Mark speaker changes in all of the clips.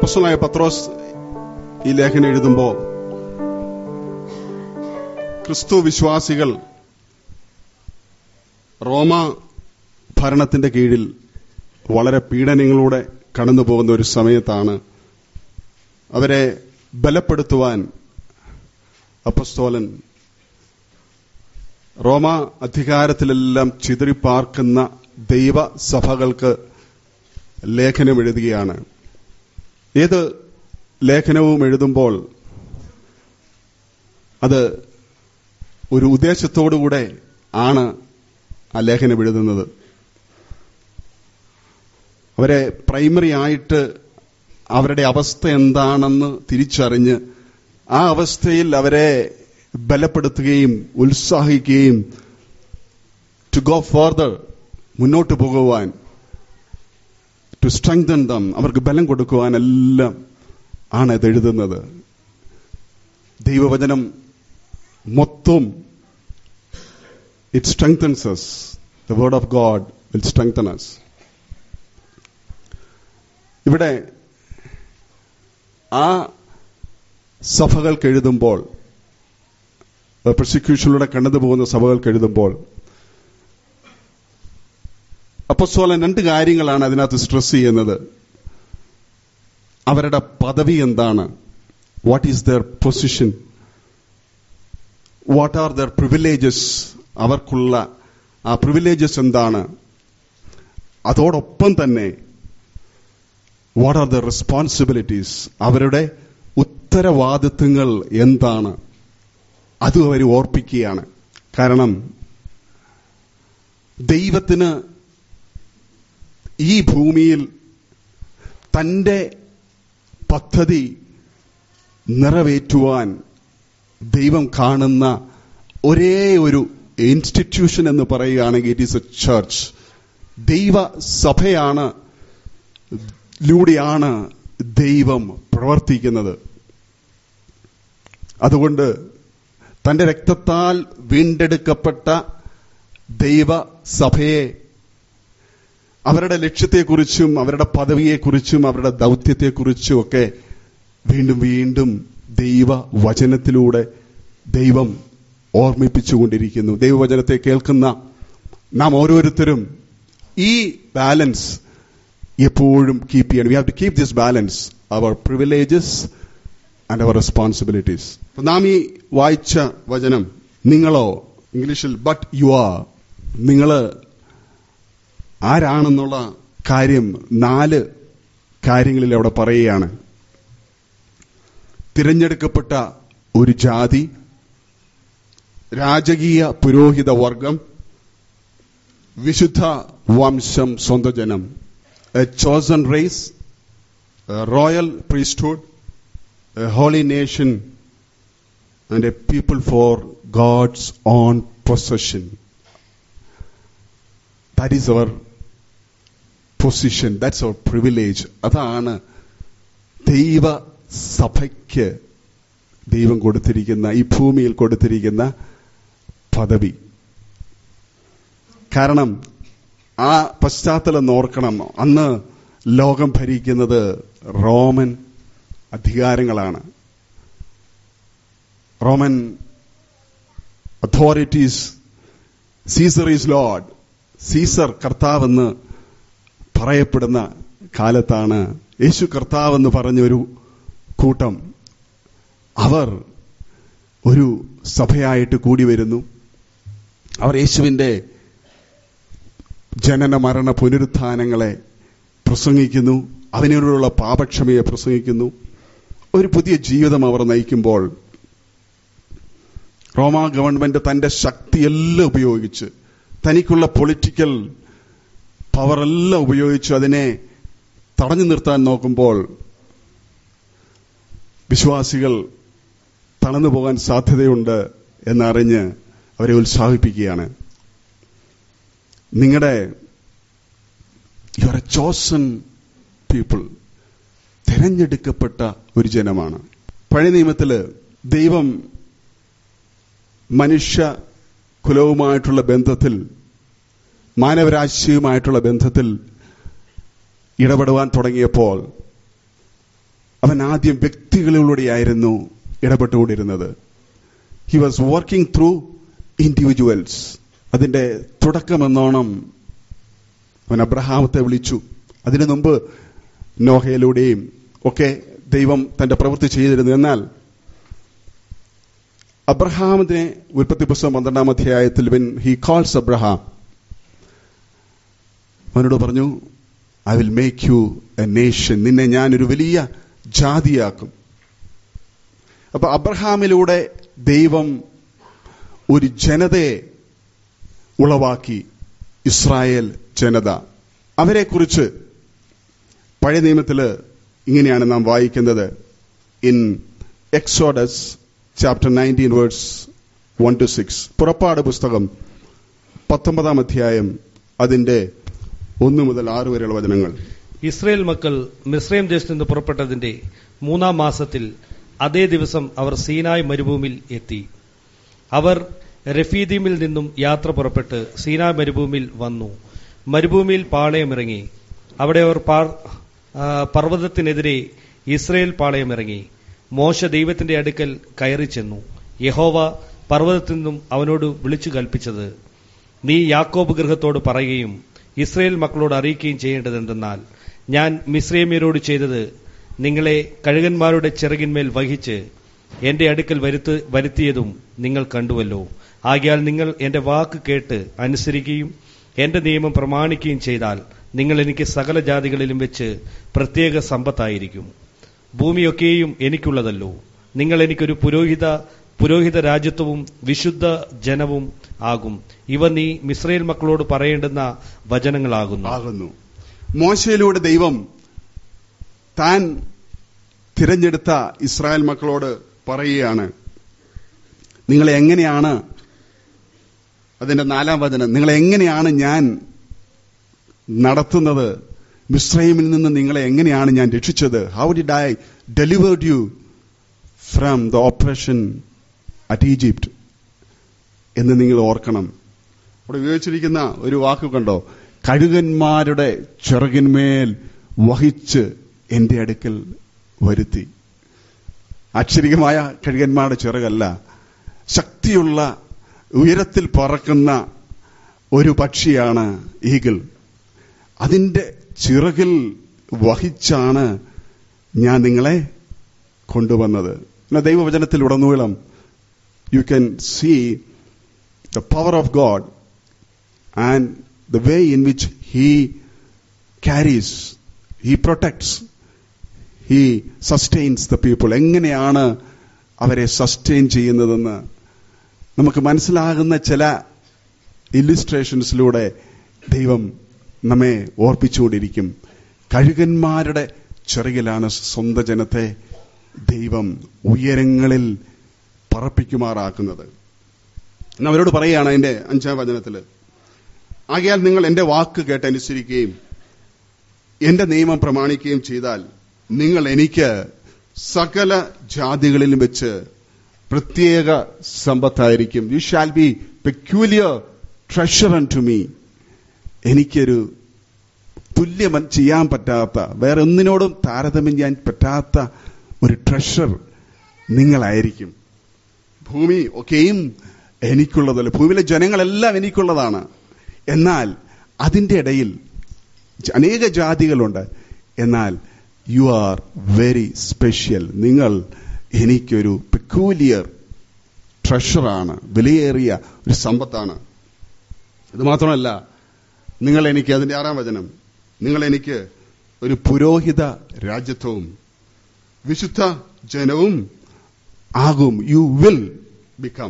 Speaker 1: അപ്പസ്വലായ പത്രോസ് ഈ ലേഖനം എഴുതുമ്പോൾ ക്രിസ്തു വിശ്വാസികൾ റോമ ഭരണത്തിന്റെ കീഴിൽ വളരെ പീഡനങ്ങളിലൂടെ കടന്നു പോകുന്ന ഒരു സമയത്താണ് അവരെ ബലപ്പെടുത്തുവാൻ അപ്പസ്തോലൻ റോമ അധികാരത്തിലെല്ലാം ചിതറിപ്പാർക്കുന്ന ദൈവസഭകൾക്ക് ലേഖനം എഴുതുകയാണ് ഏത് ലേഖനവും എഴുതുമ്പോൾ അത് ഒരു ഉദ്ദേശത്തോടുകൂടെ ആണ് ആ ലേഖനം എഴുതുന്നത് അവരെ പ്രൈമറി ആയിട്ട് അവരുടെ അവസ്ഥ എന്താണെന്ന് തിരിച്ചറിഞ്ഞ് ആ അവസ്ഥയിൽ അവരെ ബലപ്പെടുത്തുകയും ഉത്സാഹിക്കുകയും ടു ഗോ ഫോർദർ മുന്നോട്ട് പോകുവാൻ ടു സ്ട്രെങ്തൻ ദം അവർക്ക് ബലം കൊടുക്കുവാനെല്ലാം ആണ് ഇത് എഴുതുന്നത് ദൈവവചനം മൊത്തം it strengthens us the word of God will strengthen us ഇവിടെ ആ സഭകൾക്ക് എഴുതുമ്പോൾ പ്രോസിക്യൂഷനിലൂടെ കടന്നു പോകുന്ന സഭകൾക്ക് എഴുതുമ്പോൾ അപ്പസ്തോലൻ രണ്ട് കാര്യങ്ങളാണ് അതിനകത്ത് സ്ട്രെസ് ചെയ്യുന്നത് അവരുടെ പദവി എന്താണ് what is their position what are their privileges അവർക്കുള്ള ആ പ്രിവിലേജസ് എന്താണ് അതോടൊപ്പം തന്നെ വാട്ട് ആർ ദ റെസ്പോൺസിബിലിറ്റീസ് അവരുടെ ഉത്തരവാദിത്വങ്ങൾ എന്താണ് അതും അവർ ഓർപ്പിക്കുകയാണ് കാരണം ദൈവത്തിന് ഈ ഭൂമിയിൽ തന്റെ പദ്ധതി നിറവേറ്റുവാൻ ദൈവം കാണുന്ന ഒരേ ഒരു ഇൻസ്റ്റിറ്റ്യൂഷൻ എന്ന് പറയുകയാണെങ്കിൽ ഇറ്റ് ഈസ് എ ചർച്ച് ദൈവ സഭയാണ് ലൂടെയാണ് ദൈവം പ്രവർത്തിക്കുന്നത് അതുകൊണ്ട് തന്റെ രക്തത്താൽ വീണ്ടെടുക്കപ്പെട്ട ദൈവസഭയെ അവരുടെ ലക്ഷ്യത്തെക്കുറിച്ചും അവരുടെ പദവിയെക്കുറിച്ചും അവരുടെ ദൗത്യത്തെക്കുറിച്ചും ഒക്കെ വീണ്ടും വീണ്ടും ദൈവ വചനത്തിലൂടെ ദൈവം ഓർമ്മിപ്പിച്ചുകൊണ്ടിരിക്കുന്നു ദൈവവചനത്തെ കേൾക്കുന്ന നാം ഓരോരുത്തരും ഈ ബാലൻസ് എപ്പോഴും കീപ്പ് ചെയ്യണം we have to keep this balance our privileges and our responsibilities നാം ഈ വായിച്ച വചനം നിങ്ങളോ ഇംഗ്ലീഷിൽ ബട്ട് യു ആർ നിങ്ങള് ആരാണെന്നുള്ള കാര്യം നാല് കാര്യങ്ങളിൽ അവിടെ പറയുകയാണ് തിരഞ്ഞെടുക്കപ്പെട്ട ഒരു ജാതി രാജകീയ പുരോഹിത വർഗം വിശുദ്ധ വംശം സ്വന്തം ജനം a chosen race royal priesthood a holy nation and a people for God's own possession that is our position that's our privilege അതാണ് ദൈവ സഭയ്ക്ക് ദൈവം കൊടുത്തിരിക്കുന്ന ഈ ഭൂമിയിൽ കൊടുത്തിരിക്കുന്ന പദവി കാരണം ആ പശ്ചാത്തലം ഓർക്കണം അന്ന് ലോകം ഭരിക്കുന്നത് റോമൻ അധികാരങ്ങളാണ് Roman authorities Caesar is lord Caesar കർത്താവെന്ന് പറയപ്പെടുന്ന കാലത്താണ് യേശു കർത്താവെന്ന് പറഞ്ഞൊരു കൂട്ടം അവർ ഒരു സഭയായിട്ട് കൂടി വരുന്നു അവർ യേശുവിന്റെ ജനന മരണ പുനരുത്ഥാനങ്ങളെ പ്രസംഗിക്കുന്നു അവനോടുള്ള പാപക്ഷമയെ പ്രസംഗിക്കുന്നു ഒരു പുതിയ ജീവിതം അവർ നയിക്കുമ്പോൾ റോമ ഗവൺമെന്റ് തന്റെ ശക്തിയെല്ലാം ഉപയോഗിച്ച് തനിക്കുള്ള പൊളിറ്റിക്കൽ പവറെല്ലാം ഉപയോഗിച്ച് അതിനെ തടഞ്ഞു നിർത്താൻ നോക്കുമ്പോൾ വിശ്വാസികൾ തളർന്നു പോകാൻ സാധ്യതയുണ്ട് എന്നറിഞ്ഞ് അവരെ ഉത്സാഹിപ്പിക്കുകയാണ് നിങ്ങളുടെ you are a chosen people തിരഞ്ഞെടുക്കപ്പെട്ട ഒരു ജനമാണ് പഴയ നിയമത്തില് ദൈവം മനുഷ്യ കുലവുമായിട്ടുള്ള ബന്ധത്തിൽ മാനവരാശിയുമായിട്ടുള്ള ബന്ധത്തിൽ ഇടപെടുവാൻ തുടങ്ങിയപ്പോൾ അവൻ ആദ്യം വ്യക്തികളിലൂടെയായിരുന്നു ഇടപെട്ടുകൊണ്ടിരുന്നത് he was working through individuals അതിന്റെ തുടക്കമെന്നോണം അവൻ അബ്രഹാമത്തെ വിളിച്ചു അതിനു മുമ്പ് നോഹയിലൂടെയും ഒക്കെ ദൈവം തന്റെ പ്രവൃത്തി ചെയ്തിരുന്നു എന്നാൽ അബ്രഹാമിനെ ഉൽപ്പത്തി പുസ്തകം പന്ത്രണ്ടാം അധ്യായത്തിൽ വെൻ ഹി കോൾസ് അബ്രഹാം അവനോട് പറഞ്ഞു I will make you a nation നിന്നെ ഞാൻ ഒരു വലിയ ജാതിയാക്കും അപ്പൊ അബ്രഹാമിലൂടെ ദൈവം ഒരു ജനതയെ ഉളവാക്കി ഇസ്രായേൽ ജനത അവരെക്കുറിച്ച് പഴയ നിയമത്തില് ഇങ്ങനെയാണ് നാം വായിക്കുന്നത് in Exodus chapter nineteen words one two six പുറപ്പാട് പുസ്തകം പത്തൊമ്പതാം അധ്യായം അതിന്റെ ഒന്ന് മുതൽ ആറ് വരെയുള്ള വചനങ്ങൾ
Speaker 2: ഇസ്രയേൽ മക്കൾ മിസ്രൈം ദേശത്ത് നിന്ന് പുറപ്പെട്ടതിന്റെ മൂന്നാം മാസത്തിൽ അതേ ദിവസം അവർ സീനായ് മരുഭൂമിയിൽ എത്തി അവർ രഫീദീമിൽ നിന്നും യാത്ര പുറപ്പെട്ട് സീനായ് മരുഭൂമിയിൽ വന്നു മരുഭൂമിയിൽ പാളയമിറങ്ങി അവിടെ അവർ പാർ- ആ, പർവ്വതത്തിനെതിരെ ഇസ്രയേൽ പാളയമിറങ്ങി മോശ ദൈവത്തിന്റെ അടുക്കൽ കയറി ചെന്നു യഹോവ പർവ്വതത്തിൽ നിന്നും അവനോട് വിളിച്ചു കൽപ്പിച്ചത് നീ യാക്കോബ് ഗൃഹത്തോട് പറയുകയും ഇസ്രയേൽ മക്കളോട് അറിയിക്കുകയും ചെയ്യേണ്ടതെന്തെന്നാൽ ഞാൻ മിസ്രൈമ്യരോട് ചെയ്തത് നിങ്ങളെ കഴുകന്മാരുടെ ചിറകിന്മേൽ വഹിച്ച് എന്റെ അടുക്കൽ വരുത്ത് വരുത്തിയതും നിങ്ങൾ കണ്ടുവല്ലോ ആകയാൽ നിങ്ങൾ എന്റെ വാക്ക് കേട്ട് അനുസരിക്കുകയും എന്റെ നിയമം പ്രമാണിക്കുകയും ചെയ്താൽ നിങ്ങൾ എനിക്ക് സകല ജാതികളിലും വെച്ച് പ്രത്യേക സമ്പത്തായിരിക്കും ഭൂമിയൊക്കെയും എനിക്കുള്ളതല്ലോ നിങ്ങൾ എനിക്കൊരു പുരോഹിത പുരോഹിത രാജ്യത്വവും വിശുദ്ധ ജനവും ആകും ഇവ നീ മിസ്രയേൽ മക്കളോട് പറയേണ്ടുന്ന വചനങ്ങളാകുന്നു
Speaker 1: ആകുന്നു മോശയിലൂടെ ദൈവം താൻ തിരഞ്ഞെടുത്ത ഇസ്രായേൽ മക്കളോട് പറയുകയാണ് നിങ്ങളെ എങ്ങനെയാണ് അതിന്റെ നാലാം വചനം നിങ്ങളെ എങ്ങനെയാണ് ഞാൻ നടത്തുന്നത് മിസ്രൈമിൽ നിന്ന് നിങ്ങളെ എങ്ങനെയാണ് ഞാൻ രക്ഷിച്ചത് how did I delivered you from the operation at Egypt എന്ന് നിങ്ങൾ ഓർക്കണം അവിടെ ഉപയോഗിച്ചിരിക്കുന്ന ഒരു വാക്ക് കണ്ടോ കഴുകന്മാരുടെ ചിറകിന്മേൽ വഹിച്ച് എന്റെ അടുക്കൽ വരുത്തി അക്ഷരികമായ കഴുകന്മാരുടെ ചിറകല്ല ശക്തിയുള്ള ഉയരത്തിൽ പറക്കുന്ന ഒരു പക്ഷിയാണ് ഈഗിൾ അതിന്റെ ചിറകിൽ വഹിച്ചാണ് ഞാൻ നിങ്ങളെ കൊണ്ടുവന്നത് പിന്നെ ദൈവവചനത്തിൽ ഉടനീളം you can see the power of God and the way in which He carries, He protects, He sustains the people. എങ്ങനെയാണ് അവരെ സസ്റ്റെയിൻ ചെയ്യുന്നതെന്ന് നമുക്ക് മനസ്സിലാകുന്ന ചില ഇല്ലുസ്ട്രേഷൻസിലൂടെ ദൈവം നമ്മെ ഓർപ്പിച്ചുകൊണ്ടിരിക്കും കഴുകന്മാരുടെ ചിറകിലാണ് സ്വന്തം ജനത്തെ ദൈവം ഉയരങ്ങളിൽ പറപ്പിക്കുമാറാക്കുന്നത് എന്ന് അവരോട് പറയുകയാണ് അതിന്റെ അഞ്ചാം വചനത്തില് ആകയാൽ നിങ്ങൾ എന്റെ വാക്ക് കേട്ട് അനുസരിക്കുകയും എന്റെ നിയമം പ്രമാണിക്കുകയും ചെയ്താൽ നിങ്ങൾ എനിക്ക് സകല ജാതികളിലും വെച്ച് പ്രത്യേക സമ്പത്തായിരിക്കും you shall be peculiar treasure to me എനിക്കൊരു തുല്യം ചെയ്യാൻ പറ്റാത്ത വേറെ ഒന്നിനോടും താരതമ്യം ചെയ്യാൻ പറ്റാത്ത ഒരു ട്രഷർ നിങ്ങളായിരിക്കും ഭൂമി ഒക്കെയും എനിക്കുള്ളതല്ല ഭൂമിയിലെ ജനങ്ങളെല്ലാം എനിക്കുള്ളതാണ് എന്നാൽ അതിന്റെ ഇടയിൽ അനേക ജാതികളുണ്ട് എന്നാൽ യു ആർ വെരി സ്പെഷ്യൽ നിങ്ങൾ എനിക്കൊരു പെക്കൂലിയർ ട്രഷറാണ് വിലയേറിയ ഒരു സമ്പത്താണ് ഇത് മാത്രമല്ല നിങ്ങൾ എനിക്ക് അതിന്റെ ആറാം വചനം നിങ്ങൾ എനിക്ക് ഒരു പുരോഹിത രാജ്യത്വവും വിശുദ്ധ ജനവും ആകും യു വിൽ ബിക്കം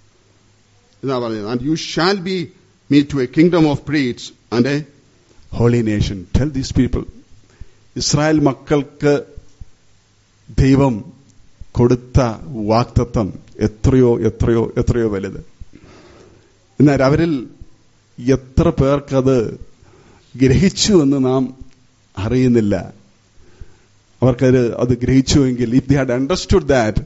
Speaker 1: എന്നാ പറഞ്ഞത് and you shall be me to a kingdom of priests and a holy nation tell these people Israel മക്കൾക്ക് ദൈവം കൊടുത്ത വാക്തത്വം എത്രയോ എത്രയോ എത്രയോ വലുത് എന്നാൽ അവരിൽ എത്ര പേർക്കത് ഗ്രഹിച്ചു എന്ന് നാം അറിയുന്നില്ല അവർക്കത് അത് ഗ്രഹിച്ചുവെങ്കിൽ if they had understood that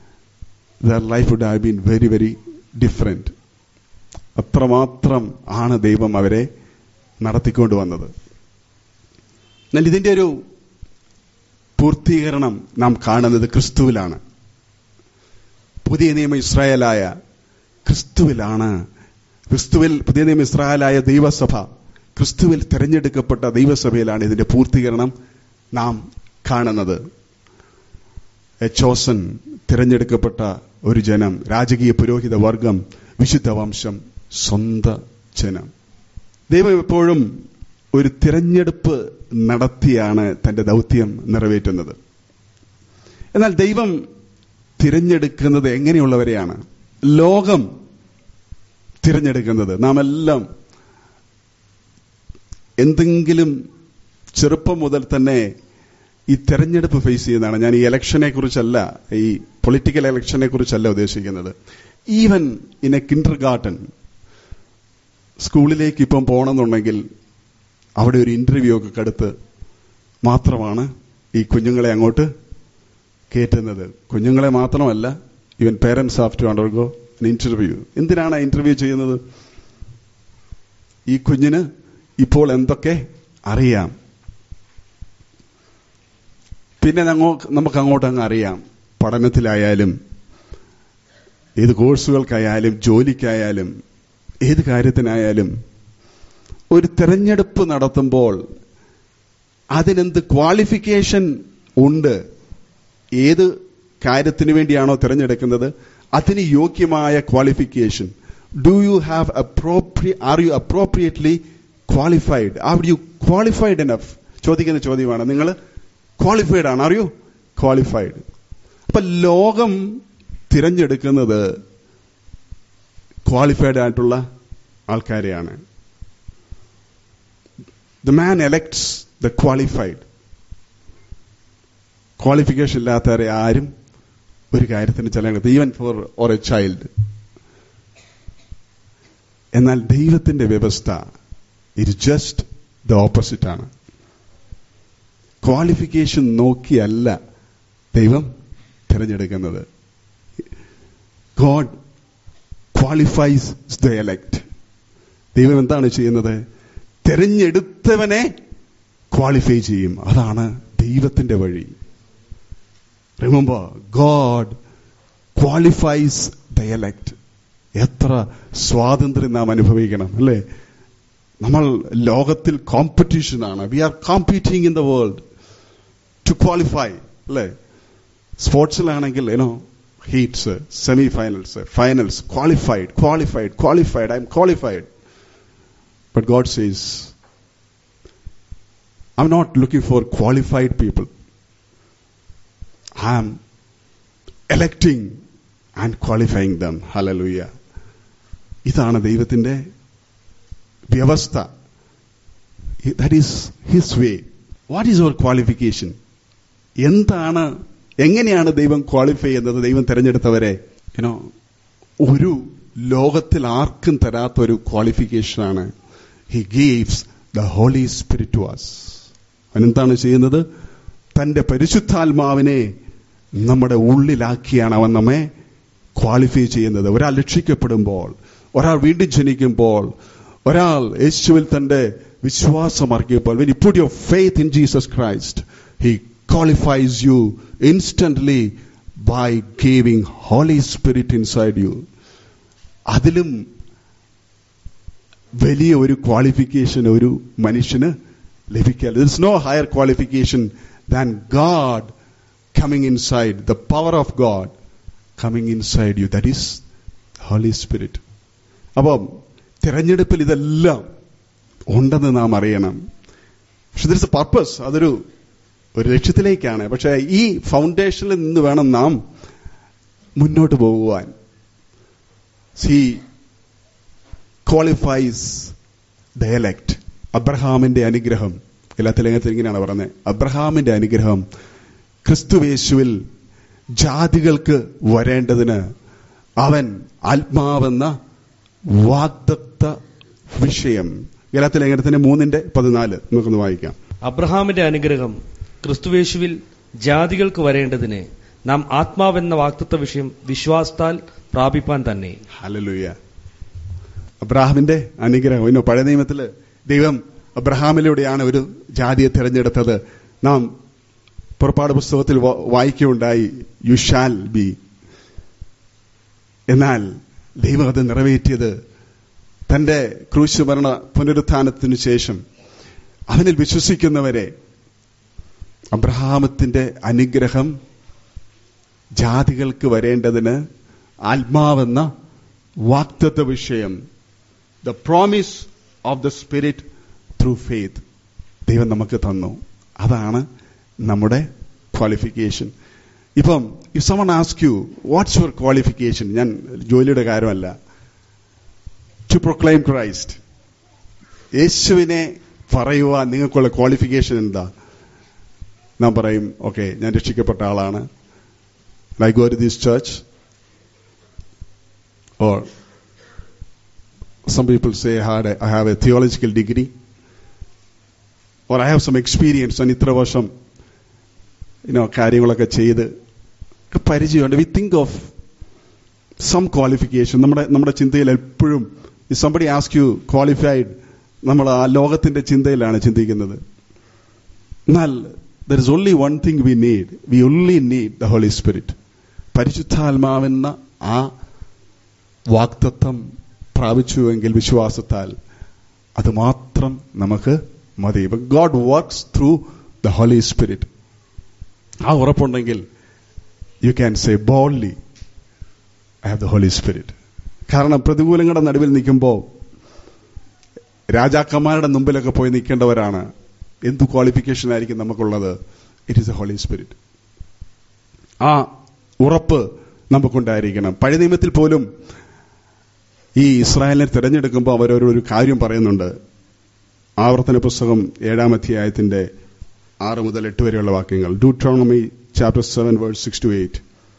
Speaker 1: their life would have been very very different അത്രമാത്രം ആണ് ദൈവം അവരെ നടത്തിക്കൊണ്ട് വന്നത് എന്നാൽ ഇതിന്റെ ഒരു പൂർത്തീകരണം നാം കാണുന്നത് ക്രിസ്തുവിലാണ് പുതിയ നിയമ ഇസ്രായേലായ ക്രിസ്തുവിലാണ് ക്രിസ്തുവിൽ പുതിയ നിയമ ഇസ്രായേലായ ദൈവസഭ ക്രിസ്തുവിൽ തിരഞ്ഞെടുക്കപ്പെട്ട ദൈവസഭയിലാണ് ഇതിന്റെ പൂർത്തീകരണം നാം കാണുന്നത് എ ചോസൻ തിരഞ്ഞെടുക്കപ്പെട്ട ഒരു ജനം രാജകീയ പുരോഹിത വർഗം വിശുദ്ധ വംശം സ്വന്ത ജനം ദൈവം എപ്പോഴും ഒരു തിരഞ്ഞെടുപ്പ് നടത്തിയാണ് തന്റെ ദൗത്യം നിറവേറ്റുന്നത് എന്നാൽ ദൈവം തിരഞ്ഞെടുക്കുന്നത് എങ്ങനെയുള്ളവരെയാണ് ലോകം തിരഞ്ഞെടുക്കുന്നത് നാം എല്ലാം എന്തെങ്കിലും ചെറുപ്പം മുതൽ തന്നെ ഈ തെരഞ്ഞെടുപ്പ് ഫേസ് ചെയ്യുന്നതാണ് ഞാൻ ഈ ഇലക്ഷനെ കുറിച്ചല്ല ഈ പൊളിറ്റിക്കൽ ഇലക്ഷനെ കുറിച്ചല്ല ഉദ്ദേശിക്കുന്നത് even in a kindergarten സ്കൂളിലേക്ക് ഇപ്പം പോകണമെന്നുണ്ടെങ്കിൽ അവിടെ ഒരു ഇന്റർവ്യൂ ഒക്കെ കടുത്ത് മാത്രമാണ് ഈ കുഞ്ഞുങ്ങളെ അങ്ങോട്ട് കയറ്റുന്നത് കുഞ്ഞുങ്ങളെ മാത്രമല്ല even parents have to undergo interview എന്തിനാണ് ഇന്റർവ്യൂ ചെയ്യുന്നത് ഈ കുഞ്ഞിന് ഇപ്പോൾ എന്തൊക്കെ അറിയാം പിന്നെ നമുക്ക് അങ്ങോട്ട് അങ്ങ് അറിയാം പഠനത്തിലായാലും ഏത് കോഴ്സുകൾക്കായാലും ജോലിക്കായാലും ഏത് കാര്യത്തിനായാലും ഒരു തെരഞ്ഞെടുപ്പ് നടത്തുമ്പോൾ അതിനെന്ത് ക്വാളിഫിക്കേഷൻ ഉണ്ട് ഏത് കാര്യത്തിന് വേണ്ടിയാണോ തിരഞ്ഞെടുക്കുന്നത് അതിന് യോഗ്യമായ qualification do you have appropriate are you appropriately qualified are you qualified enough ചോദിക്കുന്ന ചോദ്യമാണ് നിങ്ങൾ ക്വാളിഫൈഡ് ആണ് ആർ യു ക്വാളിഫൈഡ് അപ്പൊ ലോകം തിരഞ്ഞെടുക്കുന്നത് ക്വാളിഫൈഡ് ആയിട്ടുള്ള ആൾക്കാരെയാണ് the man elects the qualified qualification ഇല്ലാത്തവരെ ആരും ഒരു കാര്യത്തിന് ചെല്ലാൻ even for or a child എന്നാൽ ദൈവത്തിന്റെ വ്യവസ്ഥ ഇത് ജസ്റ്റ് ദ ഓപ്പോസിറ്റ് ആണ് ക്വാളിഫിക്കേഷൻ നോക്കിയല്ല ദൈവം തിരഞ്ഞെടുക്കുന്നത് ഗോഡ് ക്വാളിഫൈസ് ദ എലക്ട് ദൈവം എന്താണ് ചെയ്യുന്നത് തിരഞ്ഞെടുത്തവനെ ക്വാളിഫൈ ചെയ്യും അതാണ് ദൈവത്തിന്റെ വഴി remember God qualifies the elect എത്ര സ്വാതന്ത്ര്യം നാം അനുഭവിക്കണം അല്ലേ നമ്മൾ ലോകത്തിൽ കോമ്പറ്റീഷനാണ് we are competing in the world to qualify അല്ലേ സ്പോർട്സിലാണെങ്കിൽ you know heats semi finals finals qualified qualified qualified I'm qualified but God says I'm not looking for qualified people I am electing and qualifying them hallelujah ഇതാണ് ദൈവത്തിന്റെ വ്യവസ്ഥ that is his way what is our qualification എന്താണ് എങ്ങനെയാണ് ദൈവം qualify ചെയ്യുന്നത് ദൈവം തിരഞ്ഞെടുത്തവരെ you know ഒരു ലോകത്തിൽ ആർക്കും തരാത്ത ഒരു ക്വാളിഫിക്കേഷനാണ് he gives the Holy Spirit to us അവനെന്താണ് ചെയ്യുന്നത് തന്റെ പരിശുദ്ധാത്മാവിനെ നമ്മുടെ ഉള്ളിലാക്കിയാണ് അവൻ നമ്മെ ക്വാളിഫൈ ചെയ്യുന്നത് ഒരാൾ രക്ഷിക്കപ്പെടുമ്പോൾ ഒരാൾ വീണ്ടും ജനിക്കുമ്പോൾ ഒരാൾ യേശുവിൽ തന്റെ വിശ്വാസം അർക്കിയപ്പോൾ when you put your faith in Jesus Christ he qualifies you instantly by giving Holy Spirit inside you. അതിലും വലിയ ഒരു ക്വാളിഫിക്കേഷൻ ഒരു മനുഷ്യന് ലഭിക്കാൻ there is no higher qualification than God coming inside the power of God coming inside you that is Holy Spirit അപ്പം തിരഞ്ഞെടുപ്പിൽ ഇതെല്ലാം ഉണ്ടെന്ന് നാം അറിയണം പക്ഷെ ദിർ ഇസ് എ പർപ്പസ് അതൊരു ഒരു ലക്ഷ്യത്തിലേക്കാണ് പക്ഷെ ഈ ഫൗണ്ടേഷനിൽ നിന്ന് വേണം നാം മുന്നോട്ട് പോകുവാൻ സി ക്വാളിഫൈസ് ദ എലക്ട് അബ്രഹാമിന്റെ അനുഗ്രഹം എല്ലാ തെലങ്കത്തിൽ ഇങ്ങനെയാണ് പറഞ്ഞത് അബ്രഹാമിന്റെ അനുഗ്രഹം ക്രിസ്തുവേശുവിൽ ജാതികൾക്ക് വരേണ്ടതിന് അവൻ ആത്മാവെന്ന വാഗ്ദത്ത വിഷയം ഗലാത്തി ലേഖനത്തിന്റെ മൂന്നിന്റെ പതിനാല് നമുക്കൊന്ന് വായിക്കാം
Speaker 2: അബ്രഹാമിന്റെ അനുഗ്രഹം ക്രിസ്തുവേശുവിൽ ജാതികൾക്ക് വരേണ്ടതിന് നാം ആത്മാവെന്ന വാക്തത്വ വിഷയം വിശ്വാസത്താൽ പ്രാപിപ്പാൻ തന്നെ
Speaker 1: ഹലലുയ അബ്രാഹാമിന്റെ അനുഗ്രഹം ഇന്ന് പഴയ നിയമത്തില് ദൈവം അബ്രഹാമിലൂടെയാണ് ഒരു ജാതിയെ തിരഞ്ഞെടുത്തത് നാം പുറപ്പാട് പുസ്തകത്തിൽ വ- വായിക്കുകയുണ്ടായി യു ഷാൽ ബി എന്നാൽ ദൈവം അത് നിറവേറ്റിയത് തന്റെ ക്രൂശ് മരണ പുനരുത്ഥാനത്തിനു ശേഷം അവനിൽ വിശ്വസിക്കുന്നവരെ അബ്രഹാമത്തിന്റെ അനുഗ്രഹം ജാതികൾക്ക് വരേണ്ടതിന് ആത്മാവെന്ന വാക്തത്വ വിഷയം the promise of the Spirit through faith ദൈവം നമുക്ക് തന്നു അതാണ് നമ്മുടെ ക്വാളിഫിക്കേഷൻ ഇപ്പം if someone ask you what's your qualification ഞാൻ ജോലിയുടെ കാര്യമല്ല ടു പ്രൊക്ലൈം ക്രൈസ്റ്റ് യേശുവിനെ പറയുവാൻ നിങ്ങൾക്കുള്ള ക്വാളിഫിക്കേഷൻ എന്താ നാം പറയും ഓക്കെ ഞാൻ രക്ഷിക്കപ്പെട്ട ആളാണ് I go to this church or some people say I, had a, I have a theological degree or I have some experience ഞാൻ ഇത്ര വർഷം യുനോ കാര്യങ്ങളൊക്കെ ചെയ്ത് ഒക്കെ പരിചയമുണ്ട് we think of some qualification നമ്മുടെ നമ്മുടെ ചിന്തയിൽ എപ്പോഴും സംബടി ആസ്ക് യു ക്വാളിഫൈഡ് നമ്മൾ ആ ലോകത്തിന്റെ ചിന്തയിലാണ് ചിന്തിക്കുന്നത് എന്നാൽ there is only one thing we need we only need the Holy Spirit പരിശുദ്ധാത്മാവെന്ന ആ വാക്തത്വം പ്രാപിച്ചുവെങ്കിൽ വിശ്വാസത്താൽ അത് മാത്രം നമുക്ക് മതി God works through the Holy Spirit ആ ഉറപ്പുണ്ടെങ്കിൽ you can say boldly I have the Holy Spirit കാരണം പ്രതികൂലങ്ങളുടെ നടുവിൽ നിൽക്കുമ്പോൾ രാജാക്കന്മാരുടെ മുമ്പിലൊക്കെ പോയി നിൽക്കേണ്ടവരാണ് എന്ത് ക്വാളിഫിക്കേഷൻ ആയിരിക്കും നമുക്കുള്ളത് it is a Holy Spirit ആ ഉറപ്പ് നമുക്കുണ്ടായിരിക്കണം പഴയ നിയമത്തിൽ പോലും ഈ ഇസ്രായേലിനെ തിരഞ്ഞെടുക്കുമ്പോൾ അവരൊരു ഒരു കാര്യം പറയുന്നുണ്ട് ആവർത്തന പുസ്തകം ഏഴാം അധ്യായത്തിന്റെ ആറ് മുതൽ എട്ട് വരെയുള്ള വാക്യങ്ങൾ Deuteronomy chapter seven word six to eight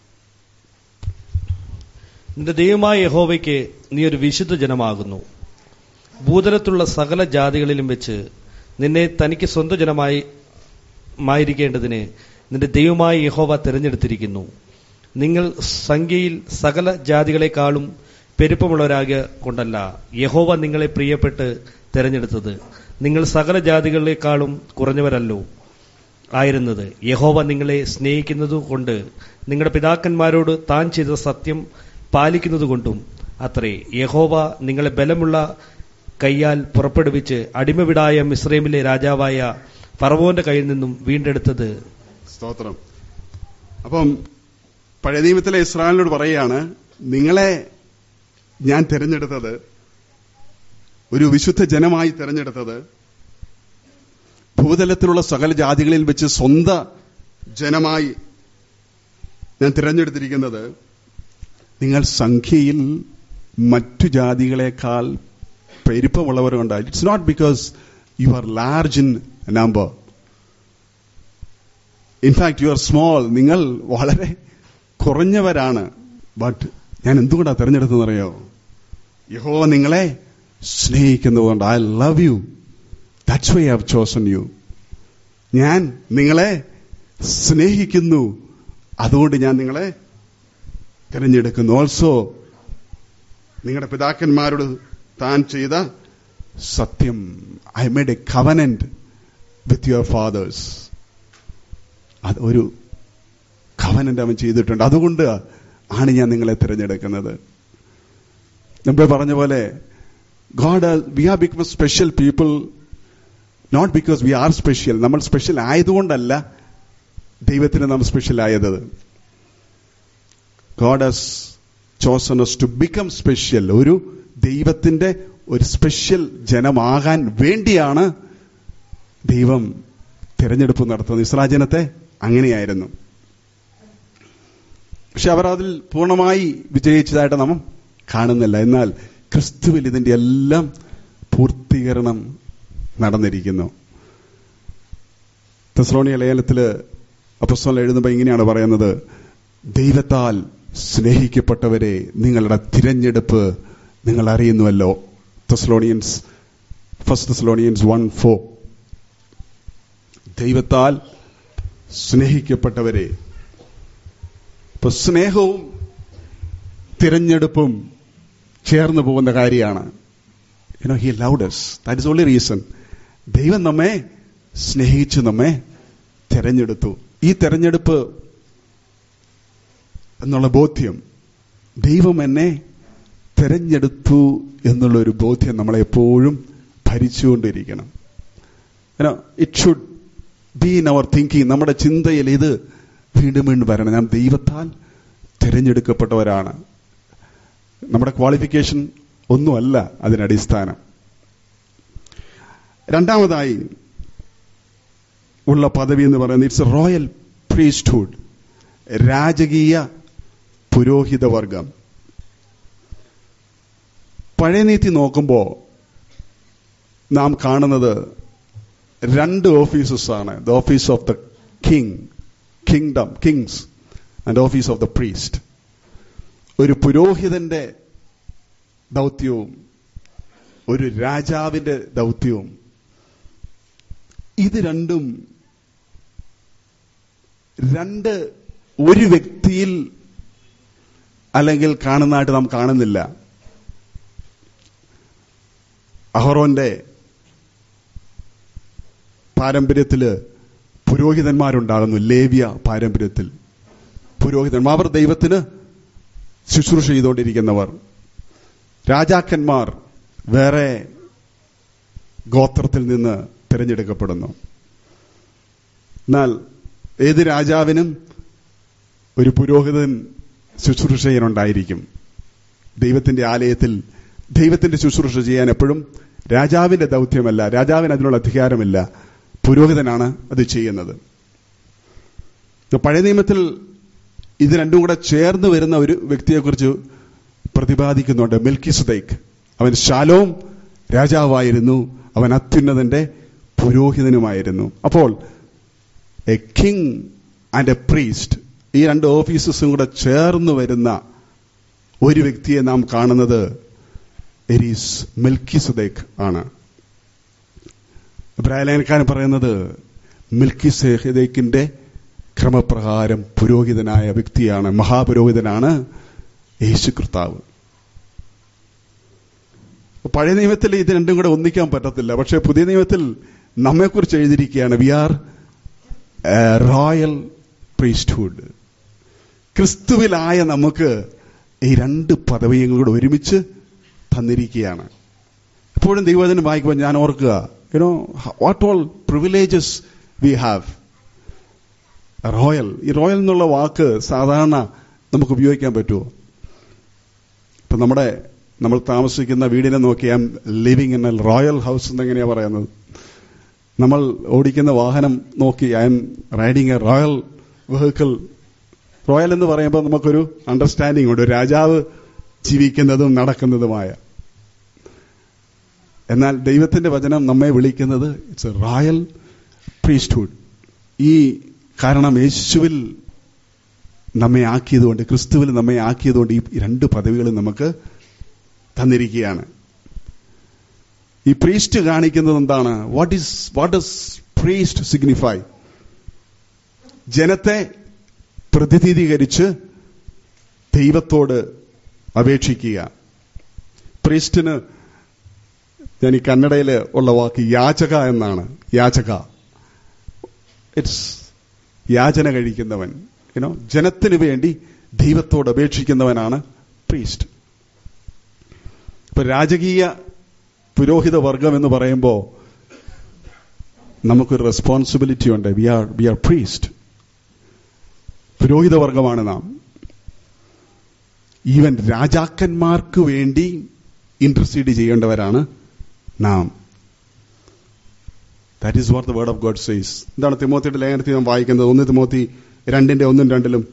Speaker 2: നിന്റെ ദൈവമായ യഹോവയ്ക്ക് നീ ഒരു വിശുദ്ധ ജനമാകുന്നു ഭൂതലത്തുള്ള സകല ജാതികളിലും വെച്ച് നിന്നെ തനിക്ക് സ്വന്തം ജനമായി മായിരിക്കേണ്ടതിന് നിന്റെ ദൈവമായ യഹോവ തിരഞ്ഞെടുത്തിരിക്കുന്നു നിങ്ങൾ സംഖ്യയിൽ സകല ജാതികളെക്കാളും പെരുപ്പമുള്ളവരാകിയ കൊണ്ടല്ല യഹോവ നിങ്ങളെ പ്രിയപ്പെട്ട് തിരഞ്ഞെടുത്തത് നിങ്ങൾ സകല ജാതികളെക്കാളും കുറഞ്ഞവരല്ലോ ആയിരുന്നത് യഹോവ നിങ്ങളെ സ്നേഹിക്കുന്നത് കൊണ്ട് നിങ്ങളുടെ പിതാക്കന്മാരോട് താൻ ചെയ്ത സത്യം പാലിക്കുന്നത് കൊണ്ടും അത്രേ യഹോവ നിങ്ങളെ ബലമുള്ള കൈയാൽ പുറപ്പെടുവിച്ച് അടിമവിടായ മിസ്രൈമിലെ രാജാവായ ഫറവോന്റെ കയ്യിൽ നിന്നും വീണ്ടെടുത്തത്
Speaker 1: സ്തോത്രം അപ്പം പഴയ നിയമത്തിലെ ഇസ്രായേലിനോട് പറയുകയാണ് നിങ്ങളെ ഞാൻ തിരഞ്ഞെടുത്തത് ഒരു വിശുദ്ധ ജനമായി തിരഞ്ഞെടുത്തത് ഭൂതലത്തിലുള്ള സകല ജാതികളിൽ വെച്ച് സ്വന്ത ജനമായി ഞാൻ തിരഞ്ഞെടുത്തിരിക്കുന്നത് നിങ്ങൾ സംഖ്യയിൽ മറ്റു ജാതികളെക്കാൾ പെരുപ്പമുള്ളവരുണ്ട് it's not because you are large in number in fact you are small നിങ്ങൾ വളരെ കുറഞ്ഞവരാണ് ബട്ട് ഞാൻ എന്തുകൊണ്ടാണ് തെരഞ്ഞെടുത്തതെന്നറിയോ യഹോ നിങ്ങളെ സ്നേഹിക്കുന്നതുകൊണ്ട് I love you that's why have chosen you ഞാൻ നിങ്ങളെ സ്നേഹിക്കുന്നു അതുകൊണ്ട് ഞാൻ നിങ്ങളെ തിരഞ്ഞെടുക്കുന്നു ഓൾസോ നിങ്ങളുടെ പിതാക്കന്മാരോട് താൻ ചെയ്ത സത്യം I made a covenant with your fathers അത് ഒരു കവനന്റ് അവൻ ചെയ്തിട്ടുണ്ട് അതുകൊണ്ട് ആണ് ഞാൻ നിങ്ങളെ തിരഞ്ഞെടുക്കുന്നത് മുമ്പേ പറഞ്ഞ പോലെ God we are become special people not because we are special നമ്മൾ സ്പെഷ്യൽ ആയതുകൊണ്ടല്ല ദൈവത്തിന് നാം സ്പെഷ്യൽ ആയത് God has chosen us to become special ഒരു ദൈവത്തിന്റെ ഒരു സ്പെഷ്യൽ ജനമാകാൻ വേണ്ടിയാണ് ദൈവം തിരഞ്ഞെടുപ്പ് നടത്തുന്നത് ഇസ്രാ ജനത്തെ അങ്ങനെയായിരുന്നു പക്ഷെ അവർ അതിൽ പൂർണ്ണമായി വിജയിച്ചതായിട്ട് നാം കാണുന്നില്ല എന്നാൽ ക്രിസ്തുവിൽ ഇതിന്റെ എല്ലാം പൂർത്തീകരണം നടന്നിരിക്കുന്നു തെസ്ലോണിയ ലേഖനത്തില് അപ്പസ്തോലൻ എഴുതുമ്പോൾ ഇങ്ങനെയാണ് പറയുന്നത് ദൈവത്താൽ സ്നേഹിക്കപ്പെട്ടവരെ നിങ്ങളുടെ തിരഞ്ഞെടുപ്പ് നിങ്ങൾ അറിയുന്നുവല്ലോ Thessalonians first Thessalonians one four ദൈവത്താൽ സ്നേഹിക്കപ്പെട്ടവരെ ഇപ്പൊ സ്നേഹവും തിരഞ്ഞെടുപ്പും ചേർന്ന് പോകുന്ന കാര്യമാണ് you know he loved us that is only reason ദൈവം നമ്മെ സ്നേഹിച്ചു നമ്മെ തിരഞ്ഞെടുത്തു ഈ തെരഞ്ഞെടുപ്പ് എന്നുള്ള ബോധ്യം ദൈവം എന്നെ തെരഞ്ഞെടുത്തു എന്നുള്ള ഒരു ബോധ്യം നമ്മളെ എപ്പോഴും ഭരിച്ചുകൊണ്ടിരിക്കണം it should be in our thinking നമ്മുടെ ചിന്തയിൽ ഇത് വീണ്ടും വീണ്ടും വരണം ഞാൻ ദൈവത്താൽ തിരഞ്ഞെടുക്കപ്പെട്ടവരാണ് നമ്മുടെ ക്വാളിഫിക്കേഷൻ ഒന്നുമല്ല അതിനടിസ്ഥാനം രണ്ടാമതായി ഉള്ള പദവി എന്ന് പറയുന്നത് ഇറ്റ്സ് റോയൽ പ്രീസ്റ്റ്ഹുഡ് രാജകീയ പുരോഹിത വർഗം പഴയ നീതി നോക്കുമ്പോൾ നാം കാണുന്നത് രണ്ട് ഓഫീസസ് ആണ് the office of the king kingdom kings and office of the priest ഒരു പുരോഹിതന്റെ ദൗത്യവും ഒരു രാജാവിന്റെ ദൗത്യവും ഇത് രണ്ടും രണ്ട് ഒരു വ്യക്തിയിൽ അല്ലെങ്കിൽ കാണുന്നതായിട്ട് നാം കാണുന്നില്ല അഹറോന്റെ പാരമ്പര്യത്തില് പുരോഹിതന്മാരുണ്ടാകുന്നു ലേവ്യ പാരമ്പര്യത്തിൽ പുരോഹിതന്മാർ അവർ ദൈവത്തിന് ശുശ്രൂഷ ചെയ്തുകൊണ്ടിരിക്കുന്നവർ രാജാക്കന്മാർ വേറെ ഗോത്രത്തിൽ നിന്ന് തിരഞ്ഞെടുക്കപ്പെടുന്നു എന്നാൽ ഏത് രാജാവിനും ഒരു പുരോഹിതൻ ശുശ്രൂഷ ചെയ്യാനുണ്ടായിരിക്കും ദൈവത്തിന്റെ ആലയത്തിൽ ദൈവത്തിന്റെ ശുശ്രൂഷ ചെയ്യാൻ എപ്പോഴും രാജാവിന്റെ ദൗത്യമല്ല രാജാവിന് അതിനുള്ള അധികാരമില്ല പുരോഹിതനാണ് അത് ചെയ്യുന്നത് പഴയ നിയമത്തിൽ ഇത് രണ്ടും കൂടെ ചേർന്ന് വരുന്ന ഒരു വ്യക്തിയെക്കുറിച്ച് പ്രതിപാദിക്കുന്നുണ്ട് മിൽക്കി സുദൈഖ് അവൻ ശാലോം രാജാവായിരുന്നു അവൻ അത്യുന്നതന്റെ പുരോഹിതനുമായിരുന്നു അപ്പോൾ a king and a priest ഈ രണ്ട് ഓഫീസസും കൂടെ ചേർന്ന് വരുന്ന ഒരു വ്യക്തിയെ നാം കാണുന്നത് എരീസ് മിൽക്കി സുദൈഖ് ആണ് ഇബ്രാഹിലേനക്കാരൻ പറയുന്നത് മിൽക്കി സെഹദേക്കിന്റെ ക്രമപ്രകാരം പുരോഹിതനായ വ്യക്തിയാണ് മഹാപുരോഹിതനാണ് യേശു കർത്താവ് പഴയ നിയമത്തിൽ ഇത് രണ്ടും കൂടെ ഒന്നിക്കാൻ പറ്റത്തില്ല പക്ഷെ പുതിയ നിയമത്തിൽ നമ്മെക്കുറിച്ച് എഴുതിയിരിക്കുകയാണ് വി ആർ റോയൽ പ്രീസ്റ്റ്ഹുഡ് ക്രിസ്തുവിലായ നമുക്ക് ഈ രണ്ട് പദവിയും കൂടെ ഒരുമിച്ച് തന്നിരിക്കുകയാണ് എപ്പോഴും ദൈവവചനം വായിക്കുമ്പോൾ ഞാൻ ഓർക്കുക you know what all privileges we have royal ഈ റോയൽ എന്നുള്ള വാക്ക് സാധാരണ നമുക്ക് ഉപയോഗിക്കാൻ പറ്റുമോ ഇപ്പൊ നമ്മുടെ നമ്മൾ താമസിക്കുന്ന വീടിനെ നോക്കി I'm living in a royal house എന്നെങ്ങനെയാ പറയുന്നത് നമ്മൾ ഓടിക്കുന്ന വാഹനം നോക്കി I'm riding a royal vehicle royal എന്ന് പറയുമ്പോൾ നമുക്കൊരു അണ്ടർസ്റ്റാൻഡിംഗ് ഉണ്ട് രാജാവ് ജീവിക്കുന്നതും നടക്കുന്നതുമായ എന്നാൽ ദൈവത്തിന്റെ വചനം നമ്മെ വിളിക്കുന്നത് ഇറ്റ്സ് എ റോയൽ പ്രീസ്റ്റ്ഹുഡ് ഈ കാരണം യേശുവിൽ നമ്മെ ആക്കിയതുകൊണ്ട് ക്രിസ്തുവിൽ നമ്മെ ആക്കിയതുകൊണ്ട് ഈ രണ്ട് പദവികളും നമുക്ക് തന്നിരിക്കുകയാണ് ഈ പ്രീസ്റ്റ് കാണിക്കുന്നത് എന്താണ് what is what is priest signify ജനത്തെ പ്രതിനിധീകരിച്ച് ദൈവത്തോട് അപേക്ഷിക്കുക പ്രീസ്റ്റിന് ഞാൻ ഈ കന്നഡയിൽ ഉള്ള വാക്ക് യാചക എന്നാണ് യാചക ഇറ്റ്സ് യാചന കഴിക്കുന്നവൻ യുനോ ജനത്തിന് വേണ്ടി ദൈവത്തോട് അപേക്ഷിക്കുന്നവനാണ് പ്രീസ്റ്റ് ഇപ്പൊ രാജകീയ പുരോഹിത വർഗം എന്ന് പറയുമ്പോൾ നമുക്കൊരു റെസ്പോൺസിബിലിറ്റി ഉണ്ട് we are we are priest പുരോഹിത വർഗമാണ് നാം ഈവൻ രാജാക്കന്മാർക്ക് വേണ്ടി ഇന്റർസീഡ് ചെയ്യേണ്ടവരാണ് നാം that is what the word of God says എന്താണ് തിമോത്തിയുടെ ലേഖനത്തിൽ നാം വായിക്കുന്നത് ഒന്ന് തിമോത്തി രണ്ടിന്റെ ഒന്നും രണ്ടിലും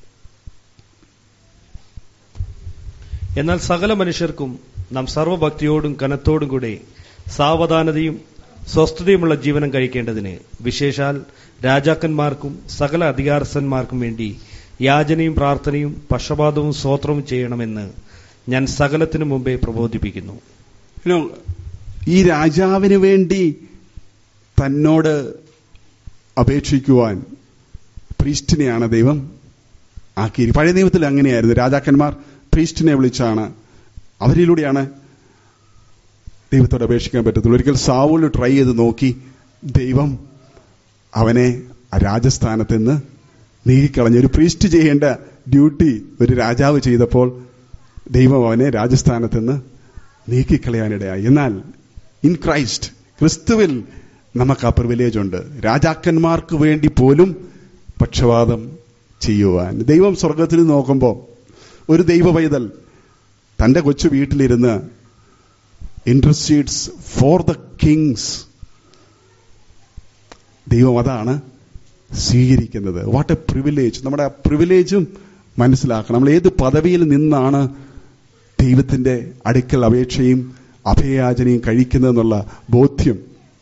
Speaker 2: എന്നാൽ സകല മനുഷ്യർക്കും നാം സർവഭക്തിയോടും കനത്തോടും കൂടെ സാവധാനതയും സ്വസ്ഥതയുമുള്ള ജീവനം കഴിക്കേണ്ടതിന് വിശേഷാൽ രാജാക്കന്മാർക്കും സകല അധികാരസ്ഥന്മാർക്കും വേണ്ടി യാചനയും പ്രാർത്ഥനയും പക്ഷപാതവും സ്വോത്രവും ചെയ്യണമെന്ന് ഞാൻ സകലത്തിനു മുമ്പേ പ്രബോധിപ്പിക്കുന്നു
Speaker 1: You know, ഈ രാജാവിന് വേണ്ടി തന്നോട് അപേക്ഷിക്കുവാൻ പ്രീസ്റ്റിനെയാണ് ദൈവം ആക്കിയിരിക്കുന്നത് പഴയ നിയമത്തിൽ അങ്ങനെയായിരുന്നു രാജാക്കന്മാർ പ്രീസ്റ്റിനെ വിളിച്ചാണ് അവരിലൂടെയാണ് ദൈവത്തോട് അപേക്ഷിക്കാൻ പറ്റത്തുള്ളൂ ഒരിക്കൽ സാവൂല് ട്രൈ ചെയ്ത് നോക്കി ദൈവം അവനെ ആ രാജസ്ഥാനത്ത് നിന്ന് നീക്കിക്കളഞ്ഞു ഒരു പ്രീസ്റ്റ് ചെയ്യേണ്ട ഡ്യൂട്ടി ഒരു രാജാവ് ചെയ്തപ്പോൾ ദൈവം അവനെ രാജസ്ഥാനത്ത് നിന്ന് നീക്കിക്കളയാനിടയായി എന്നാൽ ഇൻ ക്രൈസ്റ്റ് ക്രിസ്തുവിൽ നമുക്ക് ആ പ്രിവിലേജ് ഉണ്ട് രാജാക്കന്മാർക്ക് വേണ്ടി പോലും പക്ഷപാതം ചെയ്യുവാൻ ദൈവം സ്വർഗത്തിൽ നോക്കുമ്പോൾ ഒരു ദൈവ പൈതൽ തന്റെ കൊച്ചു വീട്ടിലിരുന്ന് ഇന്റർസീഡ്സ് ഫോർ ദ കിങ്സ് ദൈവം അതാണ് സ്വീകരിക്കുന്നത് വാട്ട് എ പ്രിവിലേജ് നമ്മുടെ ആ പ്രിവിലേജും മനസ്സിലാക്കണം നമ്മൾ ഏത് പദവിയിൽ നിന്നാണ് ദൈവത്തിന്റെ അടുക്കൽ അപേക്ഷയും അഭയയാചനയും കഴിക്കുന്നതെന്നുള്ള ബോധ്യം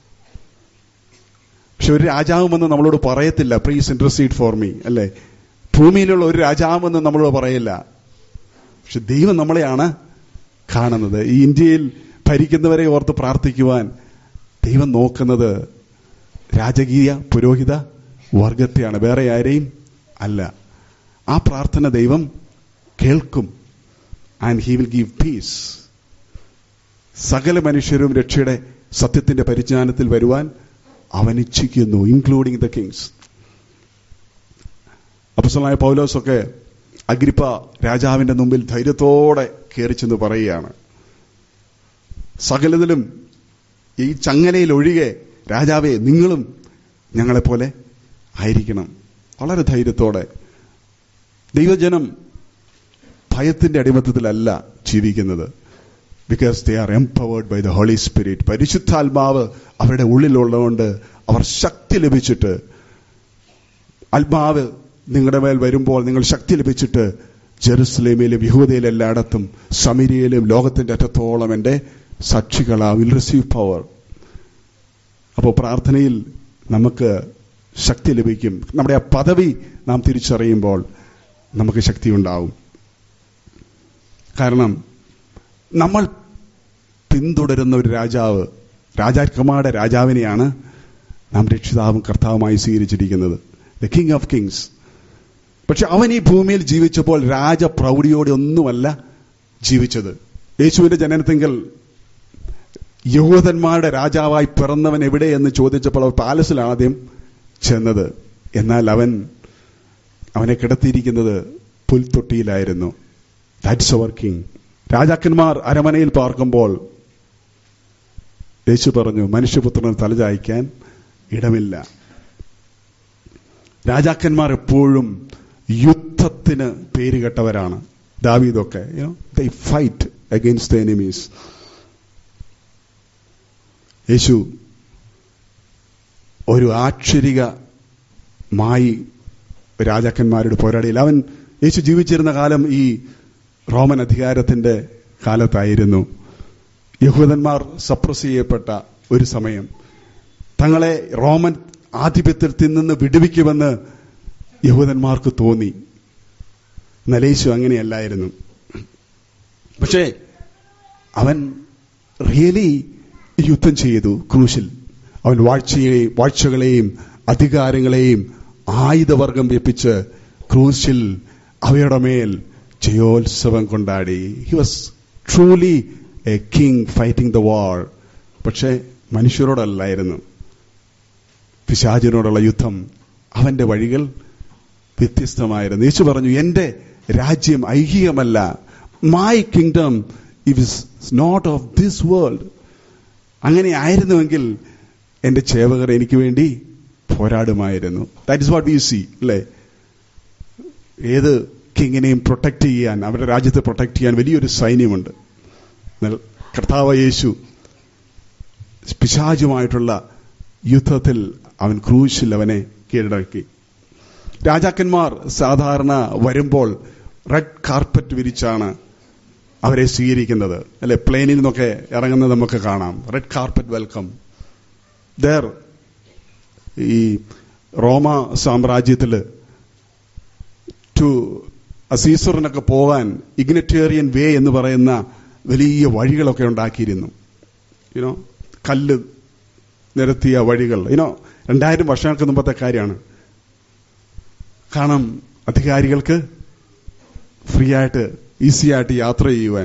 Speaker 1: പക്ഷെ ഒരു രാജാവുമെന്ന് നമ്മളോട് പറയത്തില്ല പ്ലീസ് ഇന്റർസീഡ് ഫോർ മീ അല്ലേ ഭൂമിയിലുള്ള ഒരു രാജാവെന്ന് നമ്മളോട് പറയില്ല പക്ഷെ ദൈവം നമ്മളെയാണ് കാണുന്നത് ഈ ഇന്ത്യയിൽ ഭരിക്കുന്നവരെ ഓർത്ത് പ്രാർത്ഥിക്കുവാൻ ദൈവം നോക്കുന്നത് രാജകീയ പുരോഹിത വർഗത്തെയാണ് വേറെ ആരെയും അല്ല ആ പ്രാർത്ഥന ദൈവം കേൾക്കും and he will give peace സകല മനുഷ്യരും രക്ഷയുടെ സത്യത്തിന്റെ പരിജ്ഞാനത്തിൽ വരുവാൻ അവൻ ഇച്ഛിക്കുന്നു ഇൻക്ലൂഡിംഗ് ദ കിങ്സ് അപ്പസലായ പൗലോസൊക്കെ അഗ്രിപ്പ രാജാവിന്റെ മുമ്പിൽ ധൈര്യത്തോടെ കയറിച്ചെന്ന് പറയുകയാണ് സകലതിലും ഈ ചങ്ങലയിൽ ഒഴികെ രാജാവെ നിങ്ങളും ഞങ്ങളെപ്പോലെ ആയിരിക്കണം വളരെ ധൈര്യത്തോടെ ദൈവജനം ഭയത്തിന്റെ അടിമത്തത്തിലല്ല ജീവിക്കുന്നത് because they are empowered by the Holy Spirit പരിശുദ്ധാത്മാവ് അവരുടെ ഉള്ളിലുള്ളതുകൊണ്ട് അവർ ശക്തി ലഭിച്ചിട്ട് ആത്മാവ് നിങ്ങളുടെ മേൽ വരുമ്പോൾ നിങ്ങൾ ശക്തി ലഭിച്ചിട്ട് ജെറുസലേമിലും യഹൂദയിലും എല്ലായിടത്തും സമീരിയയിലും ലോകത്തിന്റെ അറ്റത്തോളം എൻ്റെ സാക്ഷികളാ വിൽ റിസീവ് പവർ അപ്പോൾ പ്രാർത്ഥനയിൽ നമുക്ക് ശക്തി ലഭിക്കും നമ്മുടെ ആ പദവി നാം തിരിച്ചറിയുമ്പോൾ നമുക്ക് ശക്തി ഉണ്ടാവും കാരണം നമ്മൾ പിന്തുടരുന്ന ഒരു രാജാവ് രാജാക്കന്മാരുടെ രാജാവിനെയാണ് നാം രക്ഷിതാവും കർത്താവുമായി സ്വീകരിച്ചിരിക്കുന്നത് ദ കിങ് ഓഫ് കിങ്സ് പക്ഷെ അവൻ ഈ ഭൂമിയിൽ ജീവിച്ചപ്പോൾ രാജപ്രൗഢിയോടെ ഒന്നുമല്ല ജീവിച്ചത് യേശുവിന്റെ ജനനത്തെങ്കിൽ യഹൂദന്മാരുടെ രാജാവായി പിറന്നവൻ എവിടെ എന്ന് ചോദിച്ചപ്പോൾ അവർ പാലസിലാണ് ആദ്യം ചെന്നത് എന്നാൽ അവൻ അവനെ കിടത്തിയിരിക്കുന്നത് പുൽത്തൊട്ടിയിലായിരുന്നു ദാറ്റ്സ് അവർ കിങ് രാജാക്കന്മാർ അരമനയിൽ പാർക്കുമ്പോൾ യേശു പറഞ്ഞു മനുഷ്യപുത്രന് തലചായ്ക്കാൻ ഇടമില്ല രാജാക്കന്മാർ എപ്പോഴും യുദ്ധത്തിന് പേരുകെട്ടവരാണ് ദാവീദൊക്കെ they fight against the enemies യേശു ഒരു ആക്ഷരികമായി രാജാക്കന്മാരോട് പോരാടിയില്ല അവൻ യേശു ജീവിച്ചിരുന്ന കാലം ഈ റോമൻ അധികാരത്തിന്റെ കാലത്തായിരുന്നു യഹൂദന്മാർ സപ്രസ് ചെയ്യപ്പെട്ട ഒരു സമയം തങ്ങളെ റോമൻ ആധിപത്യത്തിൽ നിന്ന് വിടുവിക്കുമെന്ന് യഹൂദന്മാർക്ക് തോന്നി എന്നാൽ യേശു അങ്ങനെയല്ലായിരുന്നു പക്ഷേ അവൻ റിയലി യുദ്ധം ചെയ്തു ക്രൂശിൽ അവൻ വാഴ്ചയെയും വാഴ്ചകളെയും അധികാരങ്ങളെയും ആയുധവർഗം വെപ്പിച്ച് ക്രൂശിൽ അവയുടെ മേൽ ജയോത്സവം കൊണ്ടാടി he was truly a king fighting the war പക്ഷേ മനുഷ്യരോടല്ലായിരുന്നു പിശാചിനോടുള്ള യുദ്ധം അവന്റെ വഴികൾ വ്യത്യസ്തമായിരുന്നു യേശു പറഞ്ഞു എന്റെ രാജ്യം ഐഹികമല്ല my kingdom is not of this world അങ്ങനെ ആയിരുന്നുവെങ്കിൽ എന്റെ ചേവകർ എനിക്ക് വേണ്ടി പോരാടുമായിരുന്നു that is what we see അല്ലേ ഏത് കിങ്ങിനെയും പ്രൊട്ടക്ട് ചെയ്യാൻ അവരുടെ രാജ്യത്തെ പ്രൊട്ടക്ട് ചെയ്യാൻ വലിയൊരു സൈന്യമുണ്ട് എന്നാൽ കർത്താവ് യേശു പിശാചുമായിട്ടുള്ള യുദ്ധത്തിൽ അവൻ ക്രൂശിൽ അവനെ കീഴടക്കി രാജാക്കന്മാർ സാധാരണ വരുമ്പോൾ റെഡ് കാർപ്പറ്റ് വിരിച്ചാണ് അവരെ സ്വീകരിക്കുന്നത് അല്ലെ പ്ലെയിനിൽ നിന്നൊക്കെ ഇറങ്ങുന്നത് നമുക്ക് കാണാം റെഡ് കാർപ്പറ്റ് വെൽക്കം ദർ ഈ റോമ സാമ്രാജ്യത്തില് ടു സീസറിനൊക്കെ പോകാൻ ഇഗ്നറ്റേറിയൻ വേ എന്ന് പറയുന്ന വലിയ വഴികളൊക്കെ ഉണ്ടാക്കിയിരുന്നു യുനോ കല്ല് നിരത്തിയ വഴികൾ യുനോ രണ്ടായിരം വർഷങ്ങൾക്ക് മുമ്പത്തെ കാര്യമാണ് കാരണം അധികാരികൾക്ക് ഫ്രീ ആയിട്ട് ഈസി ആയിട്ട് യാത്ര ചെയ്യുവാൻ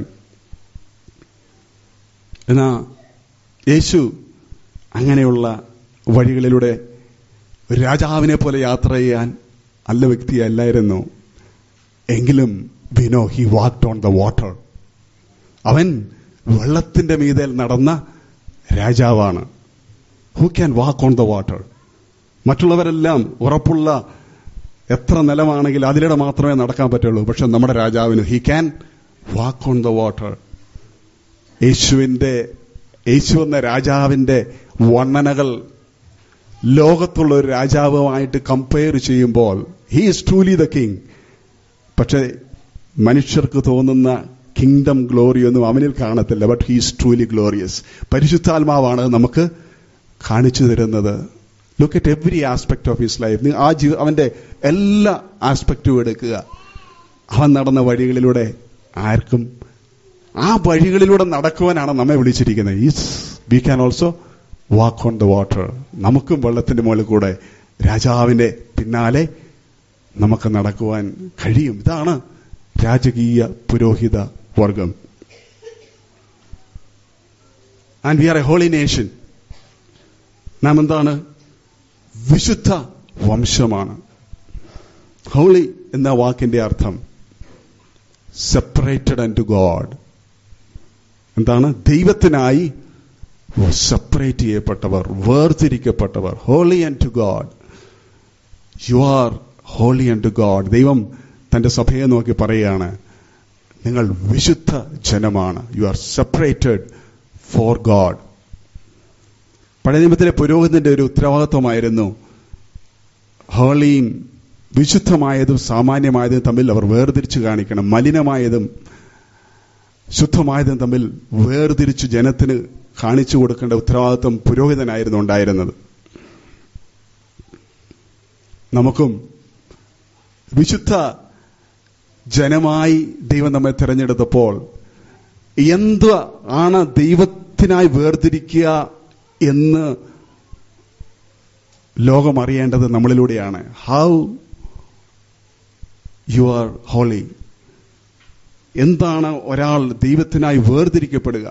Speaker 1: എന്നാ യേശു അങ്ങനെയുള്ള വഴികളിലൂടെ ഒരു രാജാവിനെ പോലെ യാത്ര ചെയ്യാൻ നല്ല വ്യക്തിയല്ലായിരുന്നു എങ്കിലും we know he walked on the water അവൻ വെള്ളത്തിന്റെ മീതേൽ നടന്ന രാജാവാണ് who can walk on the water മറ്റുള്ളവരെല്ലാം ഉറപ്പുള്ള എത്ര നിലമാണെങ്കിൽ അതിലൂടെ മാത്രമേ നടക്കാൻ പറ്റുള്ളൂ പക്ഷെ നമ്മുടെ രാജാവിന് he can walk on the water യേശുവിന്റെ യേശു എന്ന രാജാവിന്റെ വർണ്ണനകൾ ലോകത്തുള്ള ഒരു രാജാവുമായിട്ട് കമ്പയർ ചെയ്യുമ്പോൾ he is truly the king പക്ഷെ മനുഷ്യർക്ക് തോന്നുന്ന കിങ്ഡം ഗ്ലോറി ഒന്നും അവനിൽ കാണത്തില്ല ബട്ട് ഹീസ് ട്രൂലി ഗ്ലോറിയസ് പരിശുദ്ധാത്മാവാണ് നമുക്ക് കാണിച്ചു തരുന്നത് look at every aspect of his life ആ ജീവ അവന്റെ എല്ലാ ആസ്പെക്റ്റും എടുക്കുക അവൻ നടന്ന വഴികളിലൂടെ ആർക്കും ആ വഴികളിലൂടെ നടക്കുവാനാണ് നമ്മെ വിളിച്ചിരിക്കുന്നത് is we can also walk on the water നമുക്കും വെള്ളത്തിന്റെ മുകളിൽ കൂടെ രാജാവിന്റെ പിന്നാലെ നമുക്ക് നടക്കുവാൻ കഴിയും ഇതാണ് രാജകീയ പുരോഹിത വർഗം and we are a holy nation നാം എന്താണ് വിശുദ്ധ വംശമാണ് ഹോളി എന്ന വാക്കിന്റെ അർത്ഥം സെപ്പറേറ്റഡ് ആൻഡ് ടു ഗോഡ് എന്താണ് ദൈവത്തിനായി സെപ്പറേറ്റ് ചെയ്യപ്പെട്ടവർ വേർതിരിക്കപ്പെട്ടവർ holy and to God you are holy and to God ദൈവം തന്റെ സഭയെ നോക്കി പറയുകയാണ് നിങ്ങൾ വിശുദ്ധ ജനമാണ് you are separated for God പഴയ നിയമത്തിലെ പുരോഹിതന്റെ ഒരു ഉത്തരവാദിത്വമായിരുന്നു ഹോളിയും വിശുദ്ധമായതും സാമാന്യമായതും തമ്മിൽ അവർ വേർതിരിച്ചു കാണിക്കണം മലിനമായതും ശുദ്ധമായതും തമ്മിൽ വേർതിരിച്ചു ജനത്തിന് കാണിച്ചു കൊടുക്കേണ്ട ഉത്തരവാദിത്വം പുരോഹിതനായിരുന്നു ഉണ്ടായിരുന്നത് നമുക്കും വിശുദ്ധ ജനമായി ദൈവം നമ്മെ തിരഞ്ഞെടുത്തപ്പോൾ എന്ത് ആണ് ദൈവത്തിനായി വേർതിരിക്കുക എന്ന് ലോകം അറിയേണ്ടത് നമ്മളിലൂടെയാണ് ഹൗ യു ആർ ഹോളി എന്താണ് ഒരാൾ ദൈവത്തിനായി വേർതിരിക്കപ്പെടുക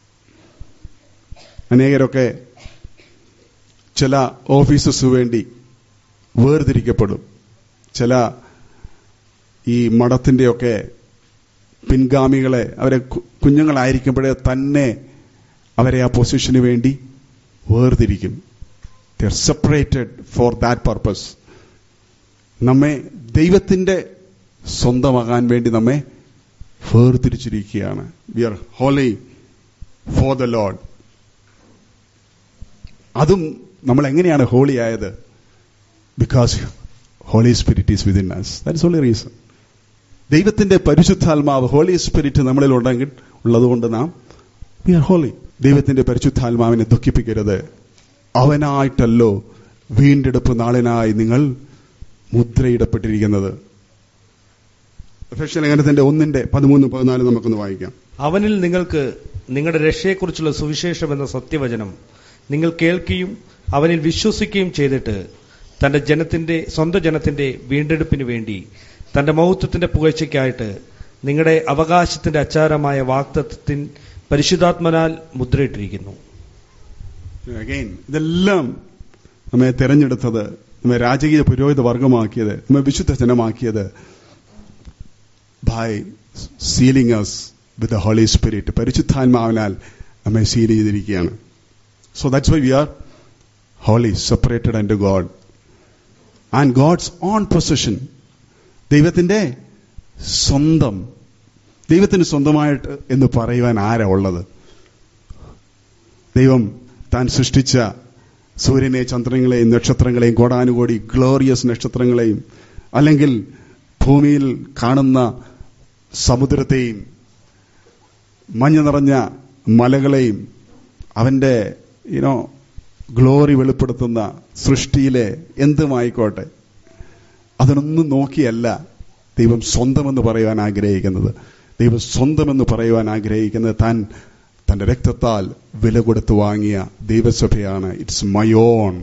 Speaker 1: അനേകരൊക്കെ ചില ഓഫീസസ് വേണ്ടി വേർതിരിക്കപ്പെടും ചില ഈ മഠത്തിന്റെയൊക്കെ പിൻഗാമികളെ അവരെ കുഞ്ഞുങ്ങളായിരിക്കുമ്പോഴേ തന്നെ അവരെ ആ പൊസിഷന് വേണ്ടി വേർതിരിക്കും their separated for that purpose നമ്മെ ദൈവത്തിന്റെ സ്വന്തമാകാൻ വേണ്ടി നമ്മെ വേർതിരിച്ചിരിക്കുകയാണ് we are holy for the Lord അതും നമ്മൾ എങ്ങനെയാണ് ഹോളി ആയത് because Holy Spirit is within us that's only reason ദൈവത്തിന്റെ പരിശുദ്ധാത്മാവ് ഹോളി സ്പിരിറ്റ് നമ്മളിൽ ഉണ്ടെങ്കിൽ ഉള്ളതുകൊണ്ട് നാം വി ആർ ഹോളി ദൈവത്തിന്റെ പരിശുദ്ധാത്മാവിനെ ദുഃഖിപ്പിക്കരുത് അവനായിട്ടല്ലോ വീണ്ടെടുപ്പ് നാളിനായി നിങ്ങൾ മുദ്രയിടപ്പെട്ടിരിക്കുന്നത് ലേഖനത്തിന്റെ ഒന്നിന്റെ പതിമൂന്ന് പതിനാല് നമുക്കൊന്ന് വായിക്കാം
Speaker 2: അവനിൽ നിങ്ങൾക്ക് നിങ്ങളുടെ രക്ഷയെക്കുറിച്ചുള്ള സുവിശേഷം എന്ന സത്യവചനം നിങ്ങൾ കേൾക്കുകയും അവനിൽ വിശ്വസിക്കുകയും ചെയ്തിട്ട് തന്റെ ജനത്തിന്റെ സ്വന്തം ജനത്തിന്റെ വീണ്ടെടുപ്പിന് വേണ്ടി തന്റെ മഹത്വത്തിന്റെ പുകഴ്ചയ്ക്കായിട്ട് നിങ്ങളുടെ അവകാശത്തിന്റെ അച്ചാരമായ വാക്തത്വത്തിൻ പരിശുദ്ധാത്മനാൽ മുദ്രയിട്ടിരിക്കുന്നു
Speaker 1: അഗൈൻ ഇതെല്ലാം നമ്മെ തെരഞ്ഞെടുത്തത് നമ്മെ രാജകീയ പുരോഹിത വർഗമാക്കിയത് നമ്മെ വിശുദ്ധ ജനമാക്കിയത് by sealing us with holy spirit പരിശുദ്ധാത്മാവിനാൽ നമ്മെ സീൽ ചെയ്തിരിക്കുകയാണ് so that's why we are holy separated and God and God's own position ദൈവത്തിന്റെ സ്വന്തം ദൈവത്തിന് സ്വന്തമായിട്ട് എന്ന് പറയുവാൻ ആരാ ഉള്ളത് ദൈവം താൻ സൃഷ്ടിച്ച സൂര്യനെ ചന്ദ്രങ്ങളെയും നക്ഷത്രങ്ങളെയും കോടാനുകോടി ഗ്ലോറിയസ് നക്ഷത്രങ്ങളെയും അല്ലെങ്കിൽ ഭൂമിയിൽ കാണുന്ന സമുദ്രത്തെയും മഞ്ഞു നിറഞ്ഞ മലകളെയും അവന്റെ യുനോ ഗ്ലോറി വെളിപ്പെടുത്തുന്ന സൃഷ്ടിയിലെ എന്തുമായിക്കോട്ടെ അതിനൊന്നും നോക്കിയല്ല ദൈവം സ്വന്തമെന്ന് പറയുവാൻ ആഗ്രഹിക്കുന്നത് ദൈവം സ്വന്തമെന്ന് പറയുവാൻ ആഗ്രഹിക്കുന്നത് താൻ തന്റെ രക്തത്താൽ വില കൊടുത്ത് വാങ്ങിയ ദൈവസഭയാണ് it's my own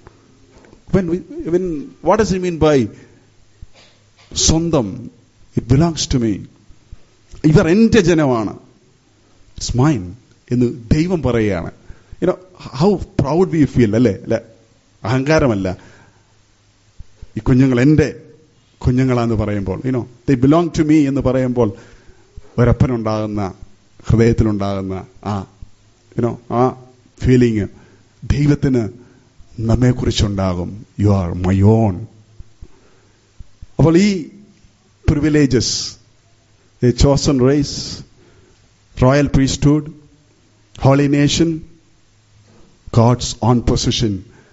Speaker 1: what does it mean by സ്വന്തം ഇറ്റ് ബിലോങ്സ് ടു മീ ഇവർ എന്റെ ജനമാണ് ഇറ്റ്സ് മൈൻ എന്ന് ദൈവം പറയുകയാണ് you know how proud we feel അല്ലേ അല്ലെ അഹങ്കാരമല്ല ഈ കുഞ്ഞുങ്ങൾ എൻ്റെ കുഞ്ഞുങ്ങളാന്ന് പറയുമ്പോൾ you know the belong to me എന്ന് പറയുമ്പോൾ ഒരപ്പനുണ്ടാകുന്ന ഹൃദയത്തിലുണ്ടാകുന്ന ആ യുനോ ആ ഫീലിംഗ് ദൈവത്തിന് നമ്മെക്കുറിച്ചുണ്ടാകും യു ആർ മൈ ഓൺ അപ്പോൾ ഈ privileges a chosen race royal priesthood holy nation God's own position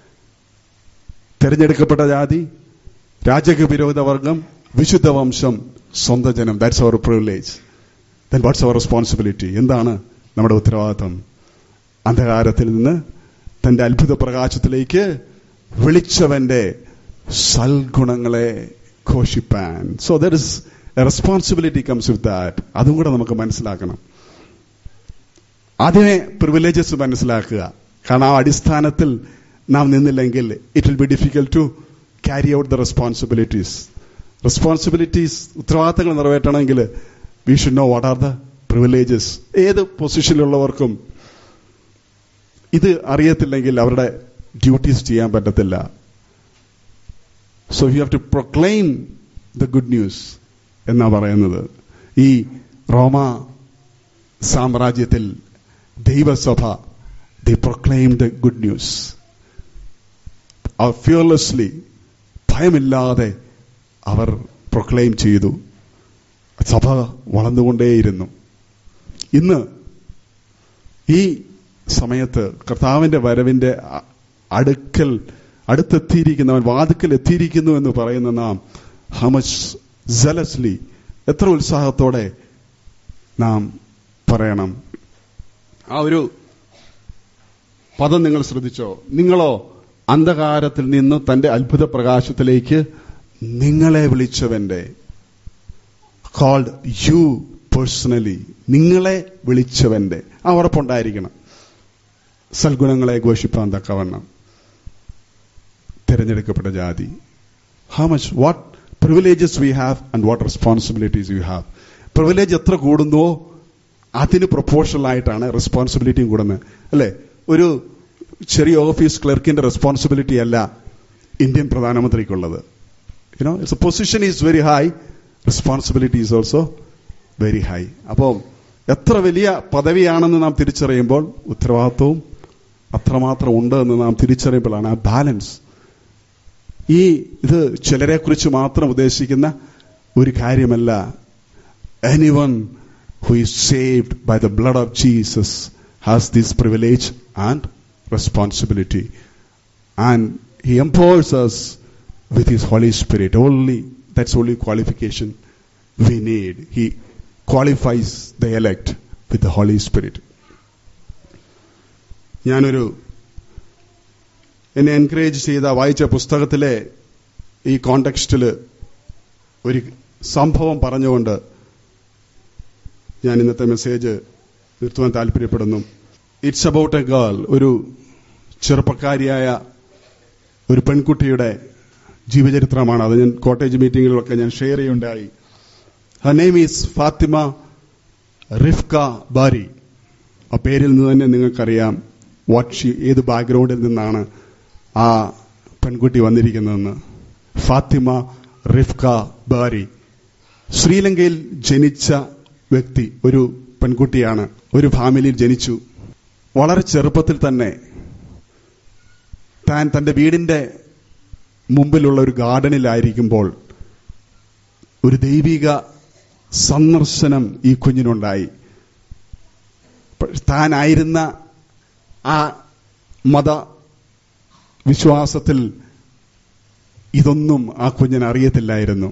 Speaker 1: തിരഞ്ഞെടുക്കപ്പെട്ട ജാതി രാജക വിരോധ വർഗം വിശുദ്ധ വംശം സ്വന്തം ജനം that's our privilege then what's our responsibility എന്താണ് നമ്മുടെ ഉത്തരവാദിത്വം അന്ധകാരത്തിൽ നിന്ന് തന്റെ അത്ഭുത പ്രകാശത്തിലേക്ക് വിളിച്ചവന്റെ സൽഗുണങ്ങളെ ഘോഷിപ്പാൻ so there is a responsibility comes with that അതും കൂടെ നമുക്ക് മനസ്സിലാക്കണം ആദ്യമേ പ്രിവിലേജസ് മനസ്സിലാക്കുക കാരണം ആ അടിസ്ഥാനത്തിൽ നാം നിന്നില്ലെങ്കിൽ it will be difficult to carry out the responsibilities responsibilities ഉത്തരവാദിത്തങ്ങൾ നിറവേറ്റണമെങ്കിൽ we should know what are the privileges ഏത് പൊസിഷനിലുള്ളവർക്കും ഇത് അറിയത്തില്ലെങ്കിൽ അവരുടെ ഡ്യൂട്ടീസ് ചെയ്യാൻ പറ്റത്തില്ല so you have to proclaim the good news എന്നാ പറയുന്നത് ഈ റോമ സാമ്രാജ്യത്തിൽ ദൈവസഭ they proclaim the good news അവർ ഫിയർലെസ്ലി ഭയമില്ലാതെ അവർ പ്രൊക്ലെയിം ചെയ്തു സഭ വളർന്നുകൊണ്ടേയിരുന്നു ഇന്ന് ഈ സമയത്ത് കർത്താവിന്റെ വരവിന്റെ അടുക്കൽ അടുത്തെത്തിയിരിക്കുന്നവൻ വാതുക്കൽ എത്തിയിരിക്കുന്നു എന്ന് പറയുന്ന നാം ഹമസ് ജലസ്ലി എത്ര ഉത്സാഹത്തോടെ നാം പറയണം ആ ഒരു പദം നിങ്ങൾ ശ്രദ്ധിച്ചോ നിങ്ങളോ അന്ധകാരത്തിൽ നിന്ന് തന്റെ അത്ഭുത പ്രകാശത്തിലേക്ക് നിങ്ങളെ വിളിച്ചവന്റെ കോൾഡ് യു പേഴ്സണലി നിങ്ങളെ വിളിച്ചവന്റെ ആ ഉറപ്പുണ്ടായിരിക്കണം സൽഗുണങ്ങളെ ഘോഷിപ്പാൻ തക്കവണ്ണം തിരഞ്ഞെടുക്കപ്പെട്ട ജാതി how much what privileges we have and what responsibilities you have privilege എത്ര കൂടുന്നുവോ അതിന് പ്രൊപ്പോർഷണൽ ആയിട്ടാണ് റെസ്പോൺസിബിലിറ്റിയും കൂടുന്നത് അല്ലെ ഒരു ചെറിയ ഓഫീസ് ക്ലർക്കിന്റെ റെസ്പോൺസിബിലിറ്റി അല്ല ഇന്ത്യൻ പ്രധാനമന്ത്രിക്കുള്ളത് you know it's position is very high responsibility is also very high അപ്പോൾ എത്ര വലിയ പദവിയാണെന്ന് നാം തിരിച്ചറിയുമ്പോൾ ഉത്തരവാദിത്വവും അത്രമാത്രം ഉണ്ട് എന്ന് നാം തിരിച്ചറിയുമ്പോഴാണ് ആ ബാലൻസ് ഈ ഇത് ചിലരെ കുറിച്ച് മാത്രം ഉദ്ദേശിക്കുന്ന ഒരു കാര്യമല്ല anyone who is saved by the blood of Jesus has this privilege and responsibility and he empowers us with his Holy Spirit. Only that's only qualification we need. He qualifies the elect with the Holy Spirit. ഞാനൊരു എന്നെ encourage ചെയ്ത വായിച്ച പുസ്തകത്തിലെ ഈ കോണ്ടെക്സ്റ്റിൽ ഒരു സംഭവം പറഞ്ഞുകൊണ്ട് ഞാൻ ഇന്നത്തെ മെസ്സേജ് നിർത്തുവാൻ താല്പര്യപ്പെടുന്നു ഇറ്റ്സ് അബൌട്ട് എ ഗേൾ ഒരു ചെറുപ്പക്കാരിയായ ഒരു പെൺകുട്ടിയുടെ ജീവചരിത്രമാണ് അത് ഞാൻ കോട്ടേജ് മീറ്റിങ്ങുകളിലൊക്കെ ഞാൻ ഷെയർ ചെയ്യുണ്ടായി her name is Fatima Rifqa Bary ആ പേരിൽ നിന്ന് തന്നെ നിങ്ങൾക്കറിയാം വാട്ട് ഷി ഏത് ബാക്ക്ഗ്രൗണ്ടിൽ നിന്നാണ് ആ പെൺകുട്ടി വന്നിരിക്കുന്നതെന്ന് ഫാത്തിമ റിഫ്ക ബാരി ശ്രീലങ്കയിൽ ജനിച്ച വ്യക്തി ഒരു പെൺകുട്ടിയാണ് ഒരു ഫാമിലിയിൽ ജനിച്ചു വളരെ ചെറുപ്പത്തിൽ തന്നെ താൻ തന്റെ വീടിന്റെ മുമ്പിലുള്ള ഒരു ഗാർഡനിലായിരിക്കുമ്പോൾ ഒരു ദൈവിക സന്ദർശനം ഈ കുഞ്ഞിനുണ്ടായി താനായിരുന്ന ആ മത വിശ്വാസത്തിൽ ഇതൊന്നും ആ കുഞ്ഞിന് അറിയത്തില്ലായിരുന്നു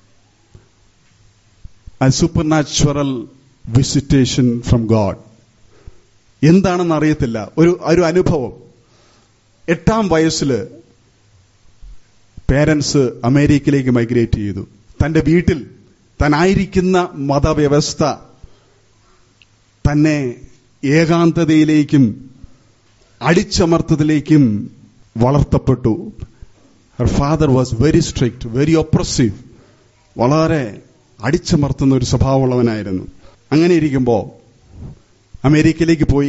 Speaker 1: a supernatural visitation from God. എന്താണെന്ന് അറിയത്തില്ല ഒരു ഒരു അനുഭവം എട്ടാം വയസ്സിൽ പേരൻസ് അമേരിക്കയിലേക്ക് മൈഗ്രേറ്റ് ചെയ്തു തന്റെ വീട്ടിൽ താനായിരിക്കുന്ന മതവ്യവസ്ഥ തന്നെ ഏകാന്തതയിലേക്കും അടിച്ചമർത്തതിലേക്കും വളർത്തപ്പെട്ടു her father was very strict very oppressive വളരെ അടിച്ചമർത്തുന്ന ഒരു സ്വഭാവമുള്ളവനായിരുന്നു അങ്ങനെ ഇരിക്കുമ്പോൾ അമേരിക്കയിലേക്ക് പോയി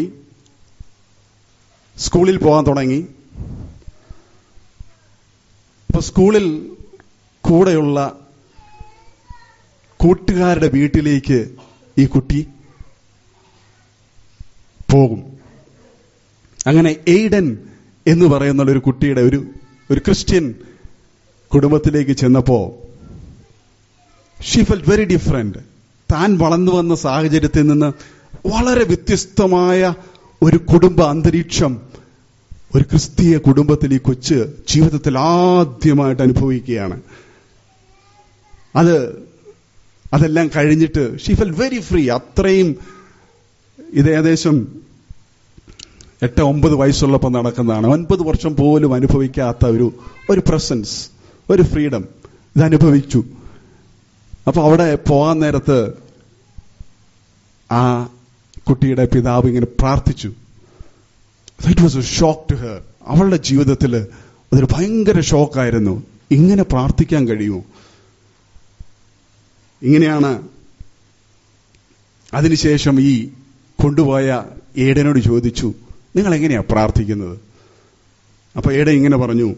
Speaker 1: സ്കൂളിൽ പോകാൻ തുടങ്ങി അപ്പൊ സ്കൂളിൽ കൂടെയുള്ള കൂട്ടുകാരുടെ വീട്ടിലേക്ക് ഈ കുട്ടി പോകും അങ്ങനെ എയ്ഡൻ എന്ന് പറയുന്ന ഒരു കുട്ടിയുടെ ഒരു ഒരു ക്രിസ്ത്യൻ കുടുംബത്തിലേക്ക് ചെന്നപ്പോ ഷീ ഫെൽ വെരി ഡിഫറെന്റ് താൻ വളർന്നു വന്ന സാഹചര്യത്തിൽ നിന്ന് വളരെ വ്യത്യസ്തമായ ഒരു കുടുംബ അന്തരീക്ഷം ഒരു ക്രിസ്തീയ കുടുംബത്തിൽ ഈ കൊച്ച് ജീവിതത്തിൽ ആദ്യമായിട്ട് അനുഭവിക്കുകയാണ് അത് അതെല്ലാം കഴിഞ്ഞിട്ട് ഷീ ഫെൽ വെരി ഫ്രീ അത്രയും ഇത് ഏകദേശം എട്ട് ഒമ്പത് വയസ്സുള്ളപ്പോൾ നടക്കുന്നതാണ് ഒൻപത് വർഷം പോലും അനുഭവിക്കാത്ത ഒരു ഒരു പ്രസൻസ് ഒരു ഫ്രീഡം ഇത് അനുഭവിച്ചു അപ്പൊ അവിടെ പോകാൻ നേരത്ത് ആ കുട്ടിയുടെ പിതാവ് ഇങ്ങനെ പ്രാർത്ഥിച്ചു it was a shock to her അവളുടെ ജീവിതത്തിൽ അതൊരു ഭയങ്കര ഷോക്കായിരുന്നു ഇങ്ങനെ പ്രാർത്ഥിക്കാൻ കഴിയുമോ ഇങ്ങനെയാണ് അതിനുശേഷം ഈ കൊണ്ടുപോയ ഏടനോട് ചോദിച്ചു നിങ്ങൾ എങ്ങനെയാ പ്രാർത്ഥിക്കുന്നത് അപ്പൊ ഏടൻ ഇങ്ങനെ പറഞ്ഞു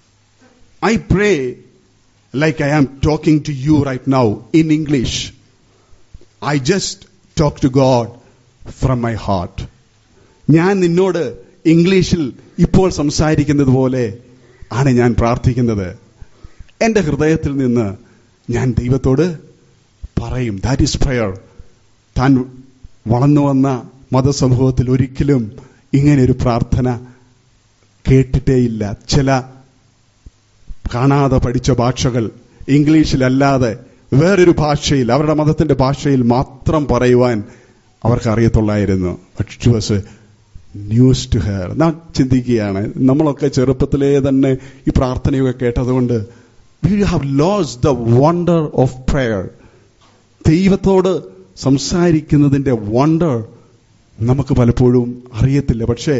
Speaker 1: I pray like I am talking to you right now in English I just talk to God from my heart ഞാൻ നിന്നോട് ഇംഗ്ലീഷിൽ ഇപ്പോൾ സംസാരിക്കുന്നത് പോലെ ആണ് ഞാൻ പ്രാർത്ഥിക്കുന്നത് എന്റെ ഹൃദയത്തിൽ നിന്ന് ഞാൻ ദൈവത്തോട് പറയും ദാറ്റ് ഈസ് പ്രയർ താൻ വളർന്നു വന്ന മതസമൂഹത്തിൽ ഒരിക്കലും ഇങ്ങനെ ഒരു പ്രാർത്ഥന കേട്ടിട്ടേയില്ല ചില കാണാതെ പഠിച്ച ഭാഷകൾ ഇംഗ്ലീഷിലല്ലാതെ വേറൊരു ഭാഷയിൽ അവരുടെ മതത്തിന്റെ ഭാഷയിൽ മാത്രം പറയുവാൻ അവർക്ക് അറിയത്തുള്ളായിരുന്നു പക്ഷേ ന്യൂസ് ടു ഹെയർ നാം ചിന്തിക്കുകയാണ് നമ്മളൊക്കെ ചെറുപ്പത്തിലേ തന്നെ ഈ പ്രാർത്ഥനയൊക്കെ കേട്ടതുകൊണ്ട് we have lost the wonder of prayer ദൈവത്തോട് സംസാരിക്കുന്നതിന്റെ വണ്ടർ നമുക്ക് പലപ്പോഴും അറിയത്തില്ല പക്ഷേ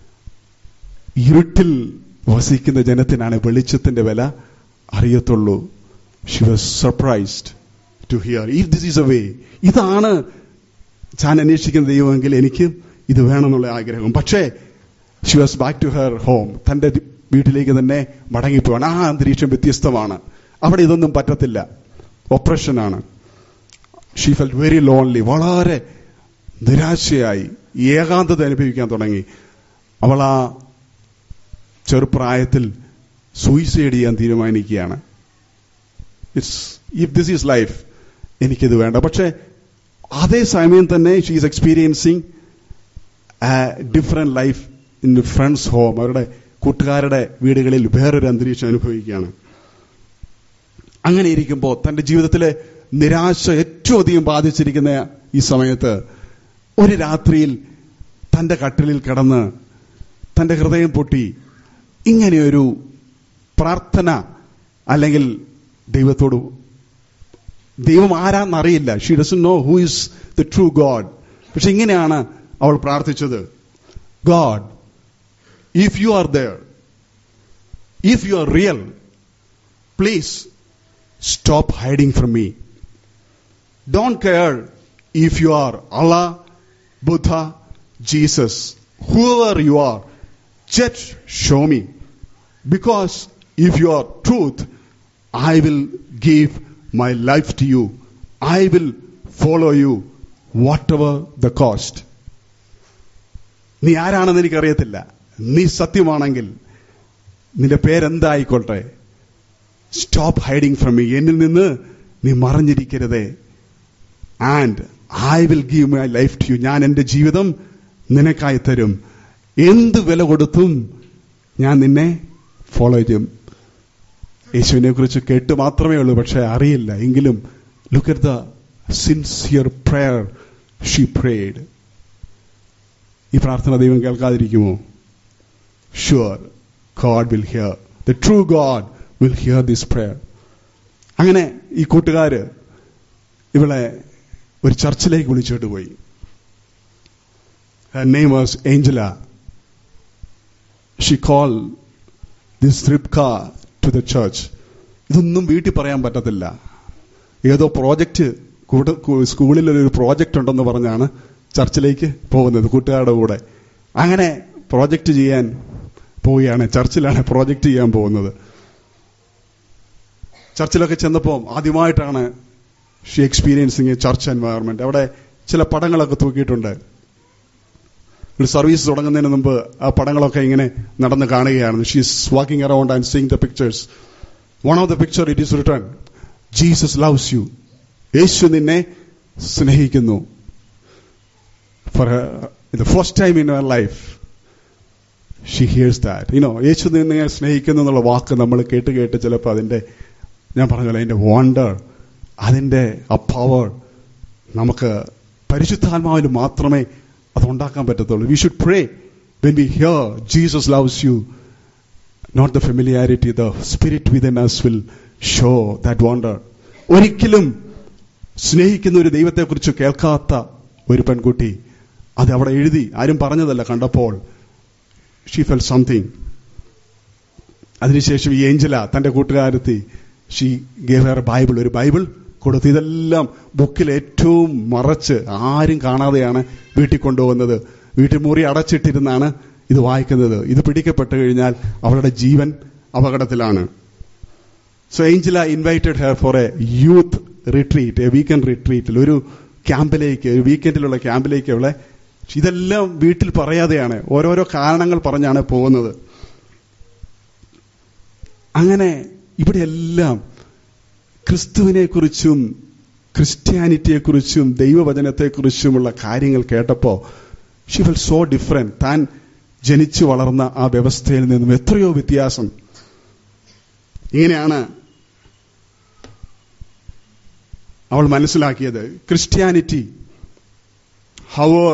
Speaker 1: ഇരുട്ടിൽ വസിക്കുന്ന ജനത്തിനാണ് വെളിച്ചത്തിന്റെ വില അറിയത്തുള്ളൂ she was surprised to hear if this is a way ഇതാണ് ഞാൻ അന്വേഷിക്കുന്ന ദൈവമെങ്കിൽ എനിക്ക് ഇത് വേണമെന്നുള്ള ആഗ്രഹം പക്ഷേ she was back to her home തന്റെ വീട്ടിലേക്ക് തന്നെ മടങ്ങിപ്പോവാണ് ആ അന്തരീക്ഷം വ്യത്യസ്തമാണ് അവിടെ ഇതൊന്നും പറ്റത്തില്ല ഓപ്പറേഷനാണ് ഷീ ഫെൽ വെരി ലോൺലി വളരെ നിരാശയായി ഏകാന്തത അനുഭവിക്കാൻ തുടങ്ങി അവൾ ആ ചെറുപ്രായത്തിൽ സൂയിസൈഡ് ചെയ്യാൻ തീരുമാനിക്കുകയാണ് it's if this is life എനിക്കിത് വേണ്ട പക്ഷേ അതേ സമയം തന്നെ she is experiencing different life in friends home അവരുടെ കൂട്ടുകാരുടെ വീടുകളിൽ വേറൊരു അന്തരീക്ഷം അനുഭവിക്കുകയാണ് അങ്ങനെ ഇരിക്കുമ്പോൾ തന്റെ ജീവിതത്തിലെ നിരാശ ഏറ്റവും അധികം ബാധിച്ചിരിക്കുന്ന ഈ സമയത്ത് ഒരു രാത്രിയിൽ തന്റെ കട്ടിലിൽ കിടന്ന് തന്റെ ഹൃദയം പൊട്ടി ഇങ്ങനെയൊരു പ്രാർത്ഥന അല്ലെങ്കിൽ ദൈവത്തോട് ദൈവം ആരാന്നറിയില്ല she doesn't know who is the true God പക്ഷെ ഇങ്ങനെയാണ് അവൾ പ്രാർത്ഥിച്ചത് God if you are there if you are real please stop hiding from me don't care if you are Allah Buddha Jesus whoever you are, just show me. Because if you are truth, I will give my life to you. I will follow you, whatever the cost. നീ ആരാണെന്ന് എനിക്കറിയത്തില്ല നീ സത്യമാണെങ്കിൽ നിന്റെ പേരെന്തായിക്കോട്ടെ stop hiding from me എന്നിൽ നിന്ന് നീ മറഞ്ഞിരിക്കരുതേ and I will give my life to you ഞാൻ എന്റെ ജീവിതം നിനക്കായി തരും എന്ത് വില കൊടുത്തും ഞാൻ നിന്നെ ഫോളോ ചെയ്യും യേശുവിനെ കുറിച്ച് കേട്ട് മാത്രമേ ഉള്ളൂ പക്ഷെ അറിയില്ല എങ്കിലും look at the sincere prayer she prayed ഈ പ്രാർത്ഥന ദൈവം കേൾക്കാതിരിക്കുമോ sure God will hear the true God will hear this prayer അങ്ങനെ ഈ കൂട്ടുകാര് ഇവളെ ഒരു ചർച്ചിലേക്ക് വിളിച്ചോട്ട് പോയി Her name was Angela. She called this Ribka to the church. ഇതൊന്നും വീട്ടിൽ പറയാൻ പറ്റത്തില്ല ഏതോ പ്രോജക്റ്റ് സ്കൂളിൽ ഒരു പ്രോജക്റ്റ് ഉണ്ടെന്ന് പറഞ്ഞാണ് ചർച്ചിലേക്ക് പോകുന്നത് കൂട്ടുകാരുടെ കൂടെ അങ്ങനെ പ്രോജക്റ്റ് ചെയ്യാൻ പോവുകയാണ് ചർച്ചിലാണ് പ്രോജക്റ്റ് ചെയ്യാൻ പോകുന്നത് ചർച്ചിലൊക്കെ ചെന്നപ്പോൾ ആദ്യമായിട്ടാണ് ഷീ എക്സ്പീരിയൻസിങ് ചർച്ച് എൻവയറമെന്റ് അവിടെ ചില പടങ്ങളൊക്കെ തൂക്കിയിട്ടുണ്ട് ഒരു സർവീസ് തുടങ്ങുന്നതിന് മുമ്പ് ആ പടങ്ങളൊക്കെ ഇങ്ങനെ നടന്ന് കാണുകയാണ് she's walking around and seeing the pictures one of the picture it is written Jesus loves you യേശു നിന്നെ സ്നേഹിക്കുന്നു for the first time in our life she hears that you know യേശു നിന്നെ സ്നേഹിക്കുന്നു എന്നുള്ള വാക്ക് നമ്മൾ കേട്ട് കേട്ട് ചിലപ്പോൾ അതിന്റെ ഞാൻ പറഞ്ഞ അതിന്റെ വണ്ടർ അതിന്റെ ആ പവർ നമുക്ക് പരിശുദ്ധാത്മാവിൽ മാത്രമേ അത് ഉണ്ടാക്കാൻ പറ്റത്തുള്ളൂ we should pray when we hear Jesus loves you not the familiarity the spirit within us will show that wonder ഒരിക്കലും സ്നേഹിക്കുന്ന ഒരു ദൈവത്തെക്കുറിച്ച് കേൾക്കാത്ത ഒരു പെൺകുട്ടി അത് അവിടെ എഴുതി ആരും പറഞ്ഞതല്ല കണ്ടപ്പോൾ ഷീ ഫെൽ സംതിങ് അതിനുശേഷം ഈ ഏഞ്ചല തന്റെ കൂട്ടുകാരത്തി ഷീ ഗേവ് ഹെയർ ബൈബിൾ ഒരു ബൈബിൾ കൊടുത്തു ഇതെല്ലാം ബുക്കിൽ ഏറ്റവും മറച്ച് ആരും കാണാതെയാണ് വീട്ടിൽ കൊണ്ടുപോകുന്നത് വീട്ടിൽ മുറി അടച്ചിട്ടിരുന്നാണ് ഇത് വായിക്കുന്നത് ഇത് പിടിക്കപ്പെട്ടു കഴിഞ്ഞാൽ അവളുടെ ജീവൻ അപകടത്തിലാണ് so Angela invited her for a youth retreat a weekend റിട്രീറ്റിൽ ഒരു ക്യാമ്പിലേക്ക് ഒരു വീക്കെൻഡിലുള്ള ക്യാമ്പിലേക്ക് അവളെ ഇതെല്ലാം വീട്ടിൽ പറയാതെയാണ് ഓരോരോ കാരണങ്ങൾ പറഞ്ഞാണ് പോകുന്നത് അങ്ങനെ ഇവിടെയെല്ലാം ക്രിസ്തുവിനെക്കുറിച്ചും ക്രിസ്ത്യാനിറ്റിയെക്കുറിച്ചും ദൈവവചനത്തെക്കുറിച്ചുമുള്ള കാര്യങ്ങൾ കേട്ടപ്പോൾ ഷി ഫെൽ സോ ഡിഫറെന്റ് താൻ ജനിച്ചു വളർന്ന ആ വ്യവസ്ഥയിൽ നിന്നും എത്രയോ വ്യത്യാസം ഇങ്ങനെയാണ് അവൾ മനസ്സിലാക്കിയത് Christianity however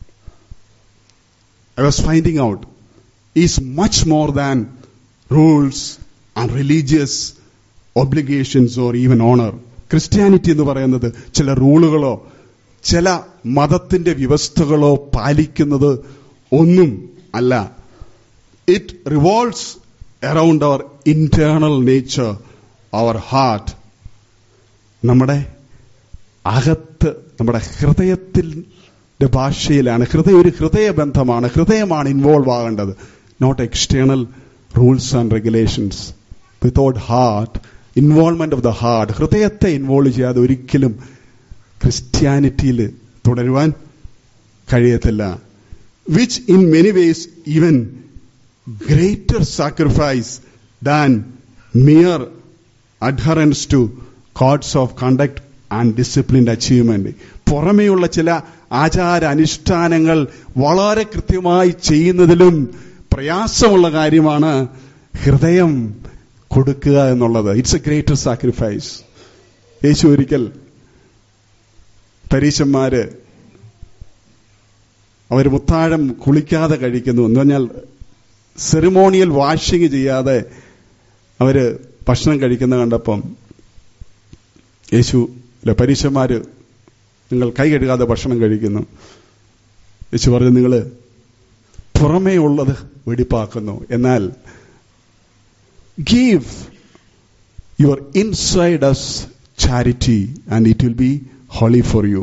Speaker 1: I was finding out is much more than rules and religious obligations or even honour Christianity എന്ന് പറയുന്നത് ചില റൂളുകളോ ചില മതത്തിന്റെ വ്യവസ്ഥകളോ പാലിക്കുന്നത് ഒന്നും അല്ല it revolves around our internal nature our heart നമ്മുടെ അകത്ത് നമ്മുടെ ഹൃദയത്തിന്റെ ഭാഷയിലാണ് ഹൃദയം ഒരു ഹൃദയബന്ധമാണ് ഹൃദയമാണ് ഇൻവോൾവ് ആകേണ്ടത് not external rules and regulations without heart involvement of the heart ഹൃദയത്തെ ഇൻവോൾവ് ചെയ്യാതെ ഒരിക്കലും ക്രിസ്ത്യാനിറ്റിയിൽ തുടരുവാൻ കഴിയത്തില്ല which in many ways even greater sacrifice than mere adherence to codes of conduct and disciplined achievement പുറമെയുള്ള ചില ആചാര അനുഷ്ഠാനങ്ങൾ വളരെ കൃത്യമായി ചെയ്യുന്നതിലും പ്രയാസമുള്ള കാര്യമാണ് ഹൃദയം കൊടുക്കുക എന്നുള്ളത് ഇറ്റ്സ് എ ഗ്രേറ്റർ സാക്രിഫൈസ് യേശു ഒരിക്കൽ പരീശന്മാര് അവർ മുത്താഴം കുളിക്കാതെ കഴിക്കുന്നു എന്ന് പറഞ്ഞാൽ സെറിമോണിയൽ വാഷിംഗ് ചെയ്യാതെ അവര് ഭക്ഷണം കഴിക്കുന്ന കണ്ടപ്പം യേശു അല്ല പരീശന്മാര് നിങ്ങൾ കൈ കഴുകാതെ ഭക്ഷണം കഴിക്കുന്നു യേശു പറഞ്ഞു നിങ്ങൾ പുറമേ ഉള്ളത് വെടിപ്പാക്കുന്നു എന്നാൽ give your inside as charity and it will be holy for you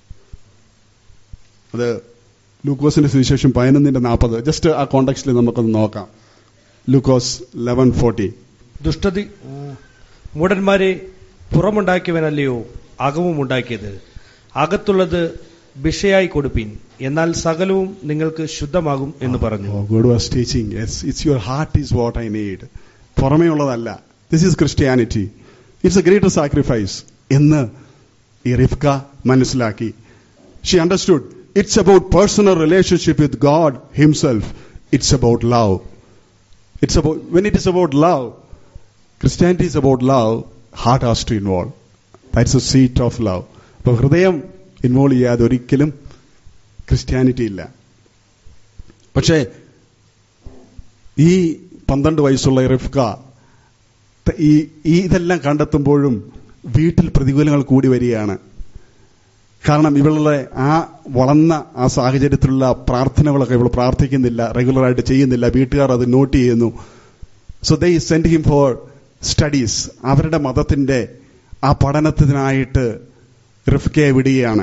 Speaker 1: അത് ലൂക്കോസിന്റെ സുവിശേഷം പതിനൊന്നിന്റെ നാൽപ്പത് ജസ്റ്റ് ആ കോണ്ടക്സ്റ്റിൽ നമുക്കൊന്ന് നോക്കാം ലൂക്കോസ് ലെവൻ ഫോർട്ടി
Speaker 2: ദുഷ്ടതി മൂടന്മാരെ പുറമുണ്ടാക്കിയവനല്ലയോ അകവും ഉണ്ടാക്കിയത് അകത്തുള്ളത് ഭിഷയായി കൊടുപ്പിൻ എന്നാൽ സകലവും നിങ്ങൾക്ക് ശുദ്ധമാകും എന്ന് പറഞ്ഞു
Speaker 1: God was teaching it's your heart is what I need പുറമേ ഉള്ളതല്ല this is Christianity it's a greater sacrifice എന്ന് ഈ റിഫ്ക മനസ്സിലാക്കി she understood it's about personal relationship with God himself it's about love it's about when it is about love Christianity is about love heart has to involve that's a seat of love അപ്പൊ ഹൃദയം involve ചെയ്യാതെ ഒരിക്കലും Christianity ഇല്ല പക്ഷേ ഈ പന്ത്രണ്ട് വയസ്സുള്ള റിഫ്ക ഈ ഈ ഇതെല്ലാം കണ്ടെത്തുമ്പോഴും വീട്ടിൽ പ്രതികൂലങ്ങൾ കൂടി വരികയാണ് കാരണം ഇവളുടെ ആ വളർന്ന ആ സാഹചര്യത്തിലുള്ള പ്രാർത്ഥനകളൊക്കെ ഇവൾ പ്രാർത്ഥിക്കുന്നില്ല റെഗുലറായിട്ട് ചെയ്യുന്നില്ല വീട്ടുകാർ അത് നോട്ട് ചെയ്യുന്നു so they send him for studies അവരുടെ മതത്തിന്റെ ആ പഠനത്തിനായിട്ട് റിഫ്കയെ വിടുകയാണ്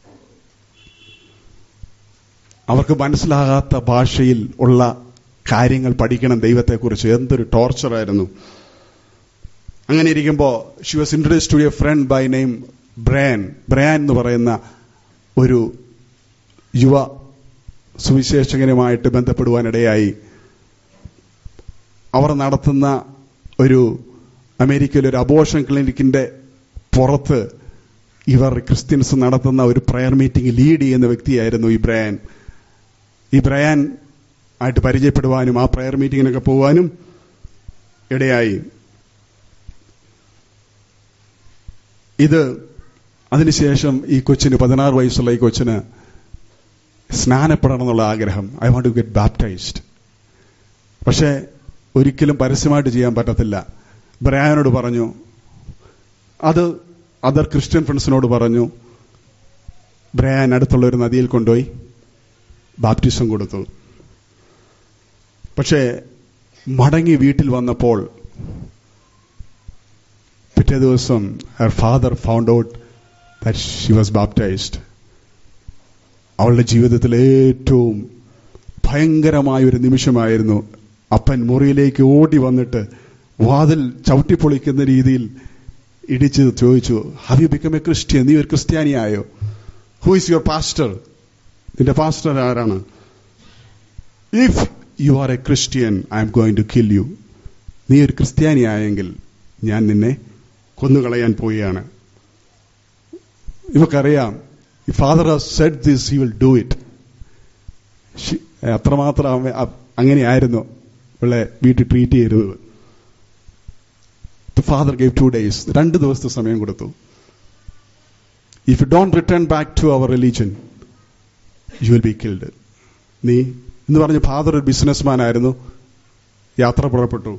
Speaker 1: അവർക്ക് മനസ്സിലാകാത്ത ഭാഷയിൽ ഉള്ള കാര്യങ്ങൾ പഠിക്കണം ദൈവത്തെക്കുറിച്ച് എന്തൊരു ടോർച്ചറായിരുന്നു അങ്ങനെ ഇരിക്കുമ്പോൾ she was introduce to a friend by name Brian Brian എന്ന് പറയുന്ന ഒരു യുവ സുവിശേഷകനുമായിട്ട് ബന്ധപ്പെടുവാനിടയായി അവർ നടത്തുന്ന ഒരു അമേരിക്കയിലെ ഒരു അബോഷൻ ക്ലിനിക്കിന്റെ പുറത്ത് ഇവർ ക്രിസ്ത്യൻസ് നടത്തുന്ന ഒരു പ്രയർ മീറ്റിംഗ് ലീഡ് ചെയ്യുന്ന വ്യക്തിയായിരുന്നു ഈ ബ്രയാൻ ഈ ബ്രയാൻ ആയിട്ട് പരിചയപ്പെടുവാനും ആ പ്രയർ മീറ്റിങ്ങിനൊക്കെ പോകാനും ഇടയായി ഇത് അതിനുശേഷം ഈ കൊച്ചിന് പതിനാറ് വയസ്സുള്ള ഈ കൊച്ചിന് സ്നാനപ്പെടണം എന്നുള്ള ആഗ്രഹം I want to get baptized പക്ഷേ ഒരിക്കലും പരസ്യമായിട്ട് ചെയ്യാൻ പറ്റത്തില്ല ബ്രയാനോട് പറഞ്ഞു അത് അതർ ക്രിസ്ത്യൻ ഫ്രണ്ട്സിനോട് പറഞ്ഞു ബ്രയാൻ അടുത്തുള്ള ഒരു നദിയിൽ കൊണ്ടുപോയി ബാപ്റ്റിസം കൊടുത്തു പക്ഷേ മടങ്ങി വീട്ടിൽ വന്നപ്പോൾ പിറ്റേ ദിവസം her father found out that she was baptized അവളുടെ ജീവിതത്തിൽ ഏറ്റവും ഭയങ്കരമായ ഒരു നിമിഷമായിരുന്നു അപ്പൻ മുറിയിലേക്ക് ഓടി വന്നിട്ട് വാതിൽ ചവിട്ടിപ്പൊളിക്കുന്ന രീതിയിൽ ഇടിച്ച് ചോദിച്ചു have you become a Christian നീ ഒരു ക്രിസ്ത്യാനിയായോ ഹു ഇസ് യുവർ പാസ്റ്റർ നിന്റെ പാസ്റ്റർ ആരാണ് if you are a Christian I M going to kill you നീ ഒരു ക്രിസ്ത്യാനിയായെങ്കിൽ ഞാൻ നിന്നെ കൊന്നുകളയാൻ പോവുകയാണ് ഇവക്കറിയാം ഈ father has said this he will do it അത്രമാത്രം അവ- അ- അങ്ങനെയായിരുന്നു ഇവളെ വീട്ടിൽ ട്രീറ്റ് ചെയ്തത് ഫാദർ ഗേവ് ടു ഡേയ്സ് രണ്ട് ദിവസത്തെ സമയം കൊടുത്തു if you don't return back to our religion you will be killed നീ എന്ന് പറഞ്ഞ് ഫാദർ ഒരു ബിസിനസ്മാൻ ആയിരുന്നു യാത്ര പുറപ്പെട്ടു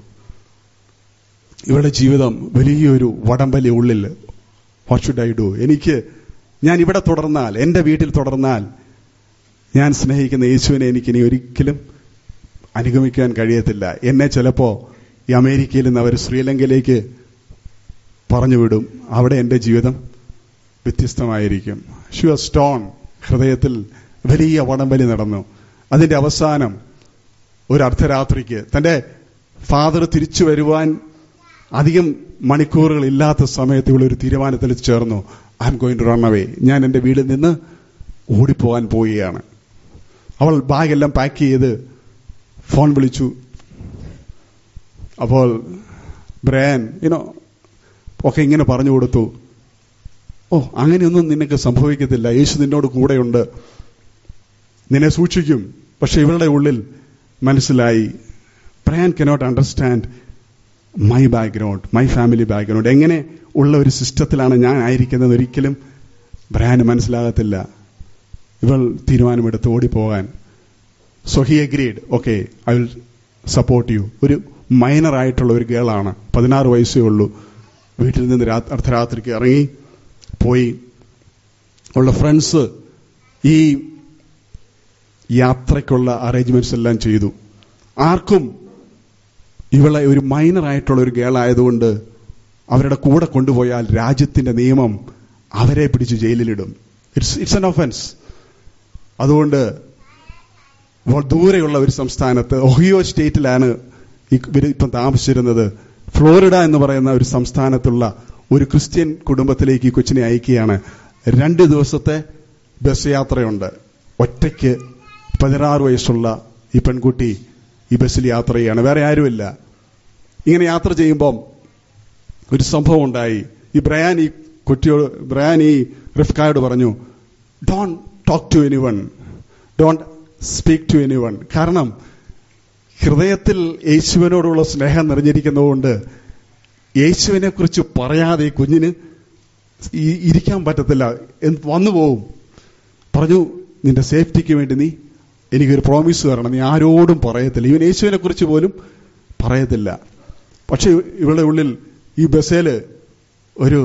Speaker 1: ഇവളുടെ ജീവിതം വലിയൊരു വടംവലി ഉള്ളിൽ വാട്ട് ഷുഡ് ഐ ഡു എനിക്ക് ഞാൻ ഇവിടെ തുടർന്നാൽ എന്റെ വീട്ടിൽ തുടർന്നാൽ ഞാൻ സ്നേഹിക്കുന്ന യേശുവിനെ എനിക്ക് ഇനി ഒരിക്കലും അനുഗമിക്കാൻ കഴിയത്തില്ല എന്നെ ചിലപ്പോ ഈ അമേരിക്കയിൽ നിന്ന് അവർ ശ്രീലങ്കയിലേക്ക് പറഞ്ഞു വിടും അവിടെ എന്റെ ജീവിതം വ്യത്യസ്തമായിരിക്കും ഷുവ സ്റ്റോൺ ഹൃദയത്തിൽ വലിയ വടംവലി നടന്നു അതിന്റെ അവസാനം ഒരു അർദ്ധരാത്രിക്ക് തന്റെ ഫാദർ തിരിച്ചു വരുവാൻ അധികം മണിക്കൂറുകൾ ഇല്ലാത്ത സമയത്ത് ഇവൾ ഒരു തീരുമാനത്തിൽ ചേർന്നു I M going to run away ഞാൻ എന്റെ വീട്ടിൽ നിന്ന് ഓടിപ്പോവാൻ പോവുകയാണ് അവൾ ബാഗെല്ലാം പാക്ക് ചെയ്ത് ഫോൺ വിളിച്ചു അപ്പോൾ ബ്രാൻ യുനോ ഒക്കെ ഇങ്ങനെ പറഞ്ഞു കൊടുത്തു ഓ അങ്ങനെയൊന്നും നിനക്ക് സംഭവിക്കത്തില്ല യേശു നിന്നോട് കൂടെയുണ്ട് നിന്നെ സൂക്ഷിക്കും പക്ഷെ ഇവളുടെ ഉള്ളിൽ മനസ്സിലായി Brian cannot understand my background my family background എങ്ങനെ ഉള്ള ഒരു സിസ്റ്റത്തിലാണ് ഞാൻ ആയിരിക്കുന്നത് ഒരിക്കലും ബ്രാന് മനസ്സിലാകത്തില്ല ഇവൾ തീരുമാനമെടുത്ത് ഓടിപ്പോകാൻ so he agreed okay I will support you ഒരു മൈനർ ആയിട്ടുള്ള ഒരു ഗേളാണ് പതിനാറ് വയസ്സേ ഉള്ളൂ വീട്ടിൽ നിന്ന് രാ- അർദ്ധരാത്രിക്ക് ഇറങ്ങി പോയി ഉള്ള ഫ്രണ്ട്സ് ഈ യാത്രയ്ക്കുള്ള അറേഞ്ച്മെന്റ്സ് എല്ലാം ചെയ്തു ആർക്കും ഇവളെ ഒരു മൈനർ ആയിട്ടുള്ള ഒരു ഗേൾ ആയതുകൊണ്ട് അവരുടെ കൂടെ കൊണ്ടുപോയാൽ രാജ്യത്തിന്റെ നിയമം അവരെ പിടിച്ച് ജയിലിലിടും ഇറ്റ്സ് ഇറ്റ്സ് എൻ ഒഫൻസ് അതുകൊണ്ട് വ- ദൂരെയുള്ള ഒരു സംസ്ഥാനത്ത് ഒഹിയോ സ്റ്റേറ്റിലാണ് ഈ ഇവര് ഇപ്പം താമസിച്ചിരുന്നത് ഫ്ലോറിഡ എന്ന് പറയുന്ന ഒരു സംസ്ഥാനത്തുള്ള ഒരു ക്രിസ്ത്യൻ കുടുംബത്തിലേക്ക് ഈ കൊച്ചിനെ അയക്കുകയാണ് രണ്ട് ദിവസത്തെ ബസ് യാത്രയുണ്ട് ഒറ്റയ്ക്ക് പതിനാറ് വയസ്സുള്ള ഈ പെൺകുട്ടി ഈ ബസ്സിൽ യാത്ര ചെയ്യാണ് വേറെ ആരുമില്ല ഇങ്ങനെ യാത്ര ചെയ്യുമ്പം ഒരു സംഭവം ഉണ്ടായി ഈ ബ്രയാൻ ഈ കുട്ടിയോട് ബ്രയാൻ ഈ റിഫ്കായോട് പറഞ്ഞു don't talk to anyone don't speak to anyone കാരണം ഹൃദയത്തിൽ യേശുവിനോടുള്ള സ്നേഹം നിറഞ്ഞിരിക്കുന്നതുകൊണ്ട് യേശുവിനെ കുറിച്ച് പറയാതെ ഈ കുഞ്ഞിന് ഈ- ഇരിക്കാൻ പറ്റത്തില്ല എന്ത് വന്നു പോവും പറഞ്ഞു നിന്റെ സേഫ്റ്റിക്ക് വേണ്ടി നീ എനിക്കൊരു പ്രോമിസ് തരണം നീ ആരോടും പറയത്തില്ല ഇവൻ യേശുവിനെ കുറിച്ച് പോലും പറയത്തില്ല പക്ഷെ ഇവളുടെ ഉള്ളിൽ ഈ ബസ്സില് ഒരു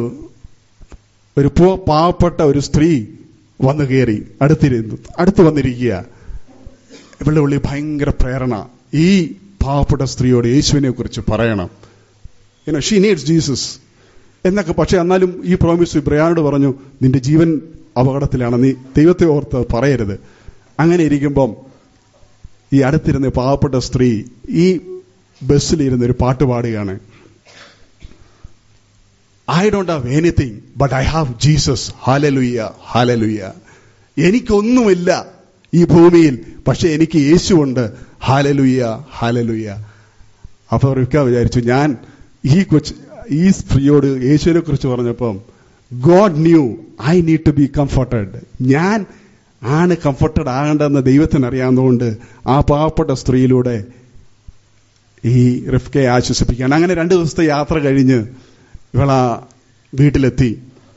Speaker 1: ഒരു പൂ പാവപ്പെട്ട ഒരു സ്ത്രീ വന്നു കയറി അടുത്തിരുന്നു അടുത്ത് വന്നിരിക്കുക ഇവളുടെ ഉള്ളിൽ ഭയങ്കര പ്രേരണ ഈ പാവപ്പെട്ട സ്ത്രീയോട് യേശുവിനെ കുറിച്ച് പറയണം യുനോ ഷീ നീഡ്സ് ജീസസ് എന്നൊക്കെ പക്ഷെ എന്നാലും ഈ പ്രോമിസ് ഇബ്രയാനോട് പറഞ്ഞു നിന്റെ ജീവൻ അപകടത്തിലാണ് നീ ദൈവത്തെ ഓർത്ത് പറയരുത് അങ്ങനെ ഇരിക്കുമ്പം ഈ അടുത്തിരുന്ന പാവപ്പെട്ട സ്ത്രീ ഈ ബസ്സിലിരുന്ന് ഒരു പാട്ട് പാടുകയാണ് I don't have anything but I have Jesus hallelujah hallelujah എനിക്കൊന്നുമില്ല ഈ ഭൂമിയിൽ പക്ഷെ എനിക്ക് യേശുവുണ്ട് ഹാലലുയ്യ ഹാലലുയ്യ അപ്പൊ റിക്ക വിചാരിച്ചു ഞാൻ ഈ കൊച്ചു ഈ സ്ത്രീയോട് യേശുവിനെ കുറിച്ച് പറഞ്ഞപ്പം God knew I need to be comforted ഞാൻ ആണ് കംഫർട്ടഡ് ആകേണ്ടതെന്ന് ദൈവത്തിന് അറിയാവുന്നതുകൊണ്ട് ആ പാവപ്പെട്ട സ്ത്രീയിലൂടെ ഈ റിഫ്കയെ ആശ്വസിപ്പിക്കാൻ അങ്ങനെ രണ്ട് ദിവസത്തെ യാത്ര കഴിഞ്ഞ് ഇവള വീട്ടിലെത്തി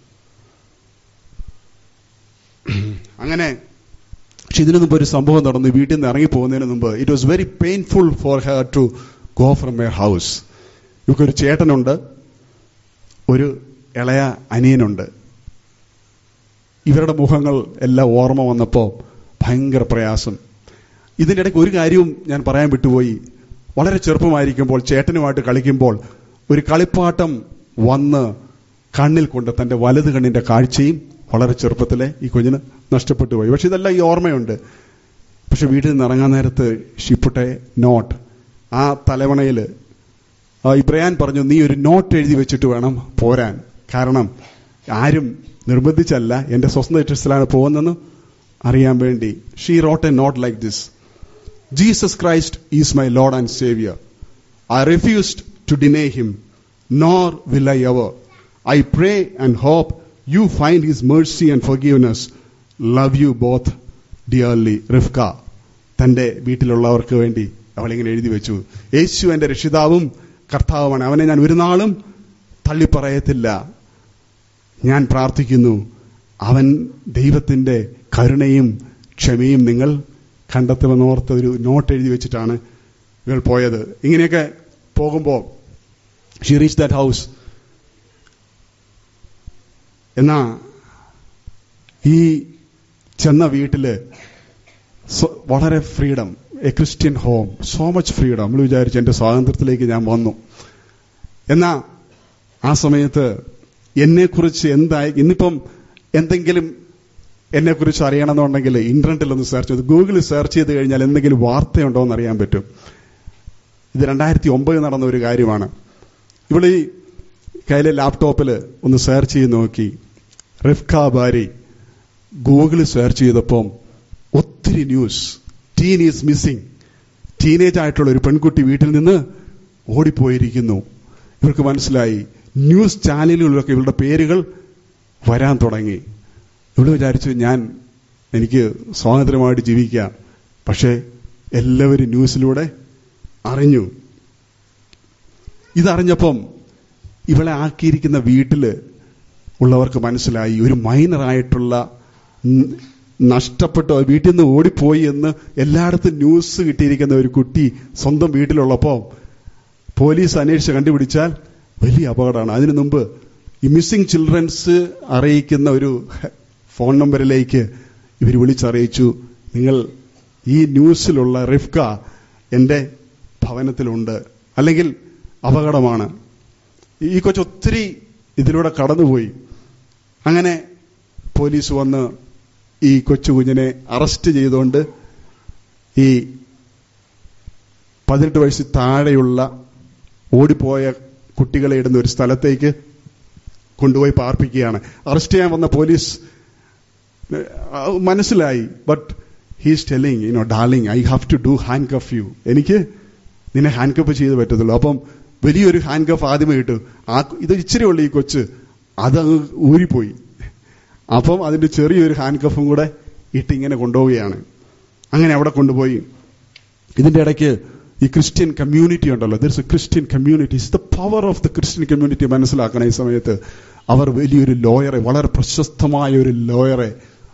Speaker 1: അങ്ങനെ പക്ഷെ ഇതിനു മുമ്പ് ഒരു സംഭവം നടന്നു വീട്ടിൽ നിന്ന് ഇറങ്ങി പോകുന്നതിന് മുമ്പ് it was very painful for her to go from a house ഇവക്കൊരു ചേട്ടനുണ്ട് ഒരു ഇളയ അനിയനുണ്ട് ഇവരുടെ മുഖങ്ങൾ എല്ലാം ഓർമ്മ വന്നപ്പോൾ ഭയങ്കര പ്രയാസം ഇതിൻ്റെ ഇടയ്ക്ക് ഒരു കാര്യവും ഞാൻ പറയാൻ വിട്ടുപോയി വളരെ ചെറുപ്പമായിരിക്കുമ്പോൾ ചേട്ടനുമായിട്ട് കളിക്കുമ്പോൾ ഒരു കളിപ്പാട്ടം വന്ന് കണ്ണിൽ കൊണ്ട് തന്റെ വലത് കണ്ണിന്റെ കാഴ്ചയും വളരെ ചെറുപ്പത്തിലെ ഈ കുഞ്ഞിന് നഷ്ടപ്പെട്ടു പോയി പക്ഷെ ഇതെല്ലാം ഈ ഓർമ്മയുണ്ട് പക്ഷെ വീട്ടിൽ നിന്ന് ഇറങ്ങാൻ നേരത്ത് ഷിപ്പുട്ടെ നോട്ട് ആ തലവണയിൽ ഇബ്രയാൻ പറഞ്ഞു നീ ഒരു നോട്ട് എഴുതി വെച്ചിട്ട് വേണം പോരാൻ കാരണം ആരും നിർബന്ധിച്ചല്ല എന്റെ സ്വന്തം ഇഷ്ടത്തിലാണ് പോകുന്നതെന്ന് അറിയാൻ വേണ്ടി she wrote a note like this Jesus Christ is my Lord and saviour I refused to deny him nor will I ever I pray and hope you find his mercy and forgiveness love you both dearly Rifqa തന്റെ വീട്ടിലുള്ളവർക്ക് വേണ്ടി അവളിങ്ങനെ എഴുതി വെച്ചു യേശു എന്റെ രക്ഷിതാവും കർത്താവുമാണ് അവനെ ഞാൻ ഒരു നാളും തള്ളിപ്പറയത്തില്ല ഞാൻ പ്രാർത്ഥിക്കുന്നു അവൻ ദൈവത്തിന്റെ കരുണയും ക്ഷമയും നിങ്ങൾ കണ്ടെത്തുമെന്നോർത്ത് ഒരു നോട്ട് എഴുതി വെച്ചിട്ടാണ് ഇവൾ പോയത് ഇങ്ങനെയൊക്കെ പോകുമ്പോൾ ഷീ റീച്ച് ദാറ്റ് ഹൗസ് എന്നാ ഈ ചെന്ന വീട്ടില് സ്വ- വളരെ freedom a Christian home so much freedom നമ്മൾ വിചാരിച്ചു എന്റെ സ്വാതന്ത്ര്യത്തിലേക്ക് ഞാൻ വന്നു എന്നാ ആ സമയത്ത് എന്നെക്കുറിച്ച് എന്തായി ഇന്നിപ്പം എന്തെങ്കിലും എന്നെക്കുറിച്ച് അറിയണമെന്നുണ്ടെങ്കിൽ ഇന്റർനെറ്റിൽ ഒന്ന് സെർച്ച് ചെയ്ത് ഗൂഗിളിൽ സെർച്ച് ചെയ്ത് കഴിഞ്ഞാൽ എന്തെങ്കിലും വാർത്തയുണ്ടോ എന്ന് അറിയാൻ പറ്റും ഇത് രണ്ടായിരത്തി ഒമ്പത് നടന്ന ഒരു കാര്യമാണ് ഇവിടെ ഈ കയ്യിലെ ലാപ്ടോപ്പിൽ ഒന്ന് സെർച്ച് ചെയ്ത് നോക്കി റിഫ്ക ബാരി ഗൂഗിളിൽ സെർച്ച് ചെയ്തപ്പം ഒത്തിരി news teen is missing teenage ആയിട്ടുള്ള ഒരു പെൺകുട്ടി വീട്ടിൽ നിന്ന് ഓടിപ്പോയിരിക്കുന്നു ഇവർക്ക് മനസ്സിലായി ന്യൂസ് ചാനലുകളിലൊക്കെ ഇവരുടെ പേരുകൾ വരാൻ തുടങ്ങി ഇവിടെ വിചാരിച്ചു ഞാൻ എനിക്ക് സ്വാതന്ത്ര്യമായിട്ട് ജീവിക്കാം പക്ഷേ എല്ലാവരും ന്യൂസിലൂടെ അറിഞ്ഞു ഇതറിഞ്ഞപ്പം ഇവളെ ആക്കിയിരിക്കുന്ന വീട്ടില് ഉള്ളവർക്ക് മനസ്സിലായി ഒരു മൈനറായിട്ടുള്ള ന- നഷ്ടപ്പെട്ടോ വീട്ടിൽ നിന്ന് ഓടിപ്പോയി എന്ന് എല്ലായിടത്തും ന്യൂസ് കിട്ടിയിരിക്കുന്ന ഒരു കുട്ടി സ്വന്തം വീട്ടിലുള്ളപ്പോൾ പോലീസ് അന്വേഷിച്ച് കണ്ടുപിടിച്ചാൽ വലിയ അപകടമാണ് അതിനു മുമ്പ് ഈ മിസ്സിംഗ് ചിൽഡ്രൻസ് അറിയിക്കുന്ന ഒരു ഫോൺ നമ്പറിലേക്ക് ഇവർ വിളിച്ചറിയിച്ചു നിങ്ങൾ ഈ ന്യൂസിലുള്ള റിഫ്ക എന്റെ ഭവനത്തിലുണ്ട് അല്ലെങ്കിൽ അപകടമാണ് ഈ കൊച്ചു ഒത്തിരി ഇതിലൂടെ കടന്നുപോയി അങ്ങനെ പോലീസ് വന്ന് ഈ കൊച്ചു കുഞ്ഞിനെ അറസ്റ്റ് ചെയ്തുകൊണ്ട് ഈ പതിനെട്ട് വയസ്സിൽ താഴെയുള്ള ഓടിപ്പോയ കുട്ടികളെ ഇടുന്ന ഒരു സ്ഥലത്തേക്ക് കൊണ്ടുപോയി പാർപ്പിക്കുകയാണ് അറസ്റ്റ് ചെയ്യാൻ വന്ന പോലീസ് ഏഹ്, മനസ്സിലായി but he's telling you know darling I have to do handcuff you എനിക്ക് നിന്നെ ഹാൻഡ് കഫ് ചെയ്ത് പറ്റത്തുള്ളൂ അപ്പം വലിയൊരു ഹാൻഡ് കഫ് ആദ്യമേ ഇട്ടു ആ ഇത് ഇച്ചിരി ഉള്ളു ഈ കൊച്ച് അത് അങ്ങ് ഊരിപ്പോയി അപ്പം അതിന്റെ ചെറിയൊരു ഹാൻഡ് കഫും കൂടെ ഇട്ട് ഇങ്ങനെ കൊണ്ടുപോവുകയാണ് അങ്ങനെ അവിടെ കൊണ്ടുപോയി ഇതിന്റെ ഇടയ്ക്ക് ഈ ക്രിസ്ത്യൻ കമ്മ്യൂണിറ്റി ഉണ്ടല്ലോ there's a Christian community is the power of the Christian community മനസ്സിലാക്കണം ഈ സമയത്ത് അവർ വലിയൊരു ലോയറെ വളരെ പ്രശസ്തമായ ഒരു ലോയറെ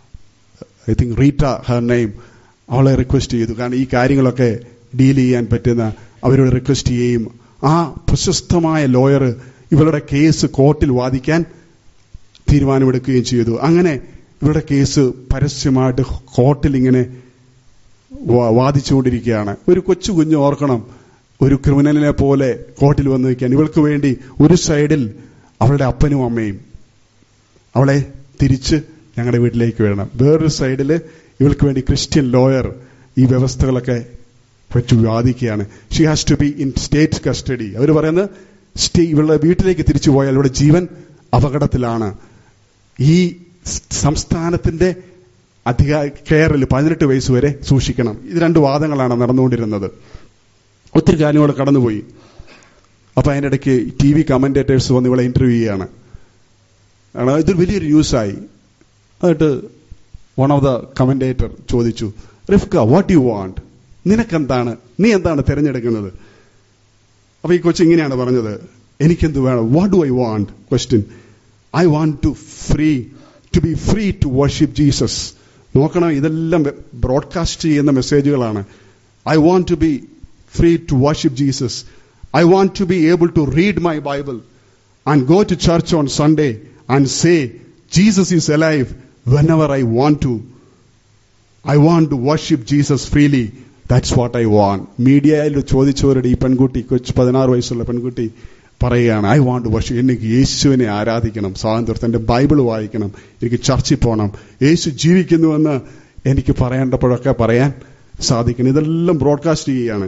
Speaker 1: I think Rita her name അവളെ റിക്വസ്റ്റ് ചെയ്തു കാരണം ഈ കാര്യങ്ങളൊക്കെ ഡീൽ ചെയ്യാൻ പറ്റുന്ന അവരോട് റിക്വസ്റ്റ് ചെയ്യുകയും ആ പ്രശസ്തമായ ലോയർ ഇവരുടെ കേസ് കോർട്ടിൽ വാദിക്കാൻ തീരുമാനമെടുക്കുകയും ചെയ്തു അങ്ങനെ ഇവരുടെ കേസ് പരസ്യമായിട്ട് കോർട്ടിൽ ഇങ്ങനെ വാ- വാദിച്ചുകൊണ്ടിരിക്കുകയാണ് ഒരു കൊച്ചു കുഞ്ഞ് ഓർക്കണം ഒരു ക്രിമിനലിനെ പോലെ കോർട്ടിൽ വന്ന് നിൽക്കാൻ ഇവൾക്ക് വേണ്ടി ഒരു സൈഡിൽ അവളുടെ അപ്പനും അമ്മയും അവളെ തിരിച്ച് ഞങ്ങളുടെ വീട്ടിലേക്ക് വരണം വേറൊരു സൈഡിൽ ഇവൾക്ക് വേണ്ടി ക്രിസ്ത്യൻ ലോയർ ഈ വ്യവസ്ഥകളൊക്കെ പറ്റി വാദിക്കുകയാണ് she has to be in state custody അവർ പറയുന്നത് സ്റ്റേ ഇവളുടെ വീട്ടിലേക്ക് തിരിച്ചു പോയാൽ ഇവിടെ ജീവൻ അപകടത്തിലാണ് ഈ സംസ്ഥാനത്തിന്റെ അധിക കെയറിൽ പതിനെട്ട് വയസ്സ് വരെ സൂക്ഷിക്കണം ഇത് രണ്ട് വാദങ്ങളാണ് നടന്നുകൊണ്ടിരുന്നത് ഒത്തിരി കാര്യങ്ങൾ കടന്നുപോയി അപ്പൊ അതിൻ്റെ ഇടയ്ക്ക് ടി വി കമന്റേറ്റേഴ്സ് വന്ന് ഇവളെ ഇന്റർവ്യൂ ചെയ്യാണ് ആണ് ഇതൊരു വലിയൊരു ന്യൂസായി എന്നിട്ട് വൺ ഓഫ് ദ കമന്റേറ്റർ ചോദിച്ചു റിഫ്ക വാട്ട് യു വാണ്ട് നിനക്കെന്താണ് നീ എന്താണ് തിരഞ്ഞെടുക്കുന്നത് അപ്പൊ ഈ കൊച്ചു ഇങ്ങനെയാണ് പറഞ്ഞത് എനിക്കെന്ത് വേണം what do I want question I want to free to be free to worship Jesus നോക്കണം ഇതെല്ലാം ബ്രോഡ്കാസ്റ്റ് ചെയ്യുന്ന മെസ്സേജുകളാണ് I want to be free to worship Jesus I want to be able to read my Bible and go to church on Sunday and say Jesus is alive whenever I want to I want to worship Jesus freely that's what I want മീഡിയയിൽ ചോദിച്ചവരുടെ ഈ പെൺകുട്ടി കൊച്ചു പതിനാറ് വയസ്സുള്ള പെൺകുട്ടി പറയുകയാണ് I want വർഷി എനിക്ക് യേശുവിനെ ആരാധിക്കണം സ്വാതന്ത്ര്യത്തെ എന്റെ ബൈബിൾ വായിക്കണം എനിക്ക് ചർച്ചിൽ പോകണം യേശു ജീവിക്കുന്നുവെന്ന് എനിക്ക് പറയേണ്ടപ്പോഴൊക്കെ പറയാൻ സാധിക്കണം ഇതെല്ലാം ബ്രോഡ്കാസ്റ്റ് ചെയ്യുകയാണ്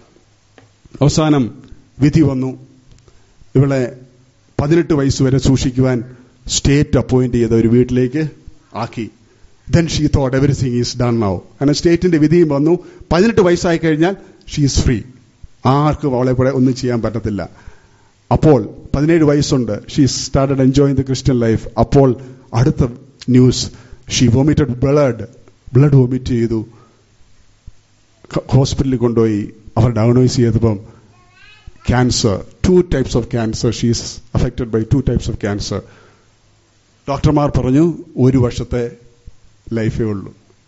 Speaker 1: അവസാനം വിധി വന്നു ഇവളെ പതിനെട്ട് വയസ്സ് വരെ സൂക്ഷിക്കുവാൻ സ്റ്റേറ്റ് അപ്പോയിന്റ് ചെയ്ത ഒരു വീട്ടിലേക്ക് ആക്കി then she thought everything is done now അങ്ങനെ സ്റ്റേറ്റിന്റെ വിധിയും വന്നു പതിനെട്ട് വയസ്സായി കഴിഞ്ഞാൽ ഷീ ഈസ് ഫ്രീ ആർക്കും അവളെ കൂടെ ഒന്നും ചെയ്യാൻ പറ്റത്തില്ല അപ്പോൾ പതിനേഴ് വയസ്സുണ്ട് she started enjoying the Christian life അപ്പോൾ അടുത്ത news she vomited blood blood vomit ചെയ്തു ഹോസ്പിറ്റലിൽ കൊണ്ടുപോയി അവർ ഡയഗ്നോസ് ചെയ്തപ്പം cancer two types of cancer she's affected by two types of cancer ഡോക്ടർമാർ പറഞ്ഞു ഒരു വർഷത്തെ ലൈഫേ ഉള്ളൂ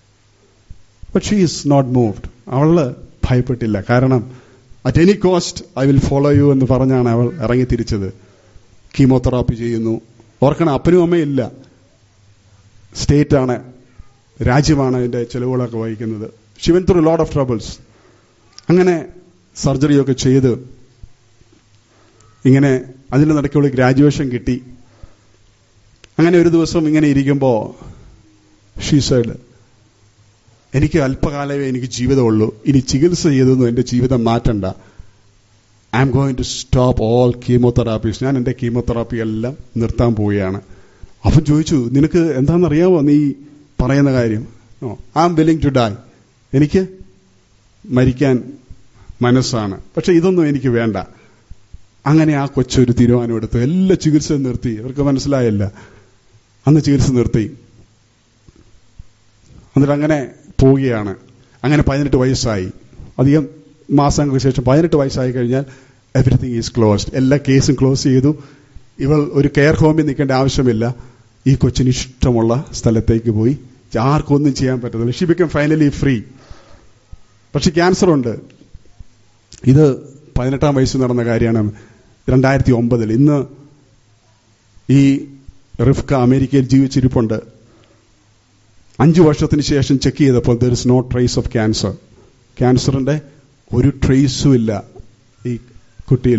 Speaker 1: but she is not moved അവള് ഭയപ്പെട്ടില്ല കാരണം at any cost I will follow you എന്ന് പറഞ്ഞാണ് അവൾ ഇറങ്ങി തിരിച്ചത് കീമോതെറാപ്പി ചെയ്യുന്നു ഓർക്കണം അപ്പനും അമ്മയും ഇല്ല സ്റ്റേറ്റ് ആണ് രാജ്യമാണ് അതിന്റെ ചെലവുകളൊക്കെ വഹിക്കുന്നത് she went through load of troubles അങ്ങനെ സർജറിയൊക്കെ ചെയ്ത് ഇങ്ങനെ അതിന്റെ നടക്കുള്ള ഗ്രാജുവേഷൻ കിട്ടി അങ്ങനെ ഒരു ദിവസം ഇങ്ങനെ ഇരിക്കുമ്പോൾ ഷീ സൈഡ് എനിക്ക് അല്പകാലമേ എനിക്ക് ജീവിതമുള്ളൂ ഇനി ചികിത്സ ചെയ്തൊന്നും എന്റെ ജീവിതം മാറ്റണ്ട I M going to stop all chemotherapies ഞാൻ എന്റെ കീമോതെറാപ്പി എല്ലാം നിർത്താൻ പോവുകയാണ് അവൻ ചോദിച്ചു നിനക്ക് എന്താണെന്നറിയാമോ നീ പറയുന്ന കാര്യം I'm willing to die എനിക്ക് മരിക്കാൻ മനസ്സാണ് പക്ഷെ ഇതൊന്നും എനിക്ക് വേണ്ട അങ്ങനെ ആ കൊച്ചൊരു തീരുമാനമെടുത്തു എല്ലാ ചികിത്സയും നിർത്തി അവർക്ക് മനസ്സിലായല്ല അന്ന് ചികിത്സ നിർത്തി എന്നിട്ട് അങ്ങനെ പോവുകയാണ് അങ്ങനെ പതിനെട്ട് വയസ്സായി അധികം മാസങ്ങൾക്ക് ശേഷം പതിനെട്ട് വയസ്സായി കഴിഞ്ഞാൽ എവറിത്തിങ് ഈസ് ക്ലോസ്ഡ് എല്ലാ കേസും ക്ലോസ് ചെയ്തു ഇവൾ ഒരു കെയർ ഹോമിൽ നിൽക്കേണ്ട ആവശ്യമില്ല ഈ കൊച്ചിന് ഇഷ്ടമുള്ള സ്ഥലത്തേക്ക് പോയി ആർക്കും ഒന്നും ചെയ്യാൻ പറ്റത്തില്ല ഷി ബിക്കം ഫൈനലി ഫ്രീ പക്ഷെ ക്യാൻസർ ഉണ്ട് ഇത് പതിനെട്ടാം വയസ്സിൽ നടന്ന കാര്യമാണ് രണ്ടായിരത്തി ഒമ്പതിൽ ഇന്ന് ഈ റിഫ്ക അമേരിക്കയിൽ ജീവിച്ചിരിപ്പുണ്ട് അഞ്ചു വർഷത്തിന് ശേഷം ചെക്ക് ചെയ്തപ്പോൾ there is no trace of cancer ക്യാൻസറിന്റെ ഒരു ട്രേസും ഇല്ല ഈ കുട്ടിയിൽ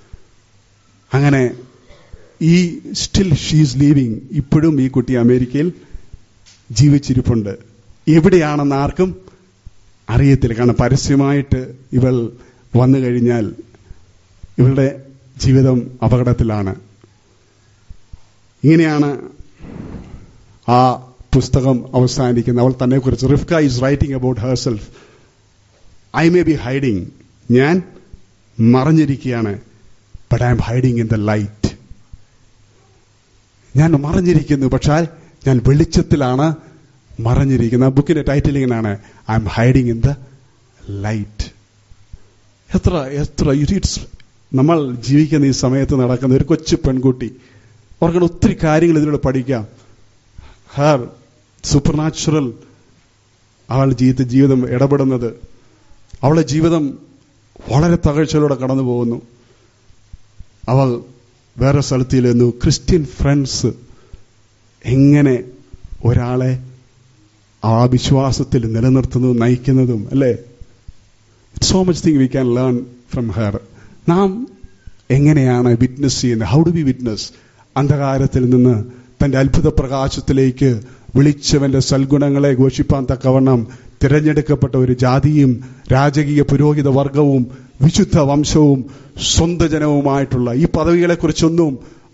Speaker 1: അങ്ങനെ ഈ സ്റ്റിൽ ഷീസ് ലീവിങ് ഇപ്പോഴും ഈ കുട്ടി അമേരിക്കയിൽ ജീവിച്ചിരിപ്പുണ്ട് എവിടെയാണെന്ന് ആർക്കും അറിയത്തില്ല കാരണം പരസ്യമായിട്ട് ഇവൾ വന്നു കഴിഞ്ഞാൽ ഇവളുടെ ജീവിതം അപകടത്തിലാണ് ഇങ്ങനെയാണ് ആ പുസ്തകം അവസാനിക്കുന്നത് അവൾ തന്നെ കുറിച്ച് Rifqa is writing about herself I may be hiding ഞാൻ മറഞ്ഞിരിക്കുകയാണ് but I'm hiding in the light ഞാൻ മറഞ്ഞിരിക്കുന്നു പക്ഷേ ഞാൻ വെളിച്ചത്തിലാണ് മറഞ്ഞിരിക്കുന്നത് ആ ബുക്കിന്റെ ടൈറ്റിൽ ഇങ്ങനെയാണ് I'm hiding in the light എത്ര എത്ര ഇറ്റ്സ് നമ്മൾ ജീവിക്കുന്ന ഈ സമയത്ത് നടക്കുന്ന ഒരു കൊച്ചു പെൺകുട്ടി അവർക്ക് ഒത്തിരി കാര്യങ്ങൾ ഇതിലൂടെ പഠിക്കാം ഹർ സൂപ്പർ നാച്ചുറൽ അവളുടെ ജീവിത ജീവിതം ഇടപെടുന്നത് അവളുടെ ജീവിതം വളരെ തകഴ്ചയിലൂടെ കടന്നു പോകുന്നു അവൾ വേറെ സ്ഥലത്തിരുന്നു ക്രിസ്ത്യൻ ഫ്രണ്ട്സ് എങ്ങനെ ഒരാളെ ആ വിശ്വാസത്തിൽ നിലനിർത്തുന്നതും നയിക്കുന്നതും അല്ലേ so much thing we can learn from her നാം എങ്ങനെയാണ് വിറ്റ്നസ് ചെയ്യുന്നത് ഹൗ ഡു ബി വിറ്റ്നസ് അന്ധകാരത്തിൽ നിന്ന് തന്റെ അത്ഭുത പ്രകാശത്തിലേക്ക് വിളിച്ചവന്റെ സൽഗുണങ്ങളെ ഘോഷിപ്പാൻ തക്കവണ്ണം തിരഞ്ഞെടുക്കപ്പെട്ട ഒരു ജാതിയും രാജകീയ പുരോഹിത വർഗവും വിശുദ്ധ വംശവും സ്വന്ത ജനവുമായിട്ടുള്ള ഈ പദവികളെക്കുറിച്ചൊന്നും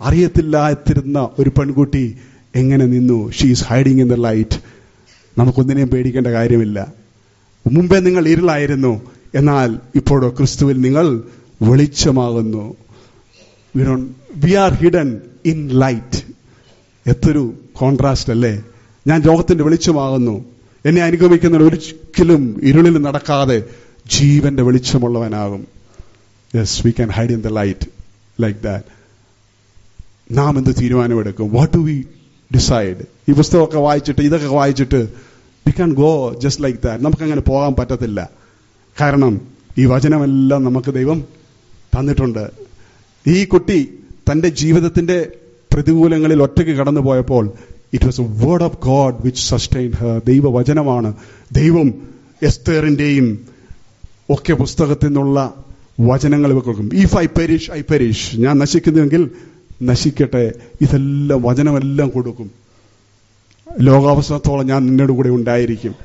Speaker 1: അറിയത്തില്ലാത്തിരുന്ന ഒരു പെൺകുട്ടി എങ്ങനെ നിന്നു she's hiding in the light നമുക്കൊന്നിനെയും പേടിക്കേണ്ട കാര്യമില്ല മുമ്പേ നിങ്ങൾ ഇരുളായിരുന്നു എന്നാൽ ഇപ്പോഴോ ക്രിസ്തുവിൽ നിങ്ങൾ വെളിച്ചമാകുന്നു we are hidden in light എത്തൊരു കോൺട്രാസ്റ്റ് അല്ലേ ഞാൻ ലോകത്തിന്റെ വെളിച്ചമാകുന്നു എന്നെ അനുഗമിക്കുന്ന ഒരിക്കലും ഇരുളിൽ നടക്കാതെ ജീവന്റെ വെളിച്ചമുള്ളവനാകും yes we can hide in the light like that നാം എന്ത് തീരുമാനമെടുക്കും വാട്ട് ഡു വി ഡിസൈഡ് ഈ പുസ്തകമൊക്കെ വായിച്ചിട്ട് ഇതൊക്കെ വായിച്ചിട്ട് we can go just like that നമുക്ക് അങ്ങനെ പോകാൻ പറ്റത്തില്ല കാരണം ഈ വചനമെല്ലാം നമുക്ക് ദൈവം തന്നിട്ടുണ്ട് ഈ കുട്ടി തന്റെ ജീവിതത്തിന്റെ പ്രതികൂലങ്ങളിൽ ഒറ്റയ്ക്ക് കടന്നു പോയപ്പോൾ it was a word of God which sustain her ദൈവവചനമാണ് ദൈവം എസ്തേറിന്റെയും ഒക്കെ പുസ്തകത്തിൽ നിന്നുള്ള വചനങ്ങൾ കൊടുക്കും if I perish I perish ഞാൻ നശിക്കുന്നുവെങ്കിൽ നശിക്കട്ടെ ഇതെല്ലാം വചനമെല്ലാം കൊടുക്കും ലോകാവസരത്തോളം ഞാൻ നിന്നോട് കൂടെ ഉണ്ടായിരിക്കും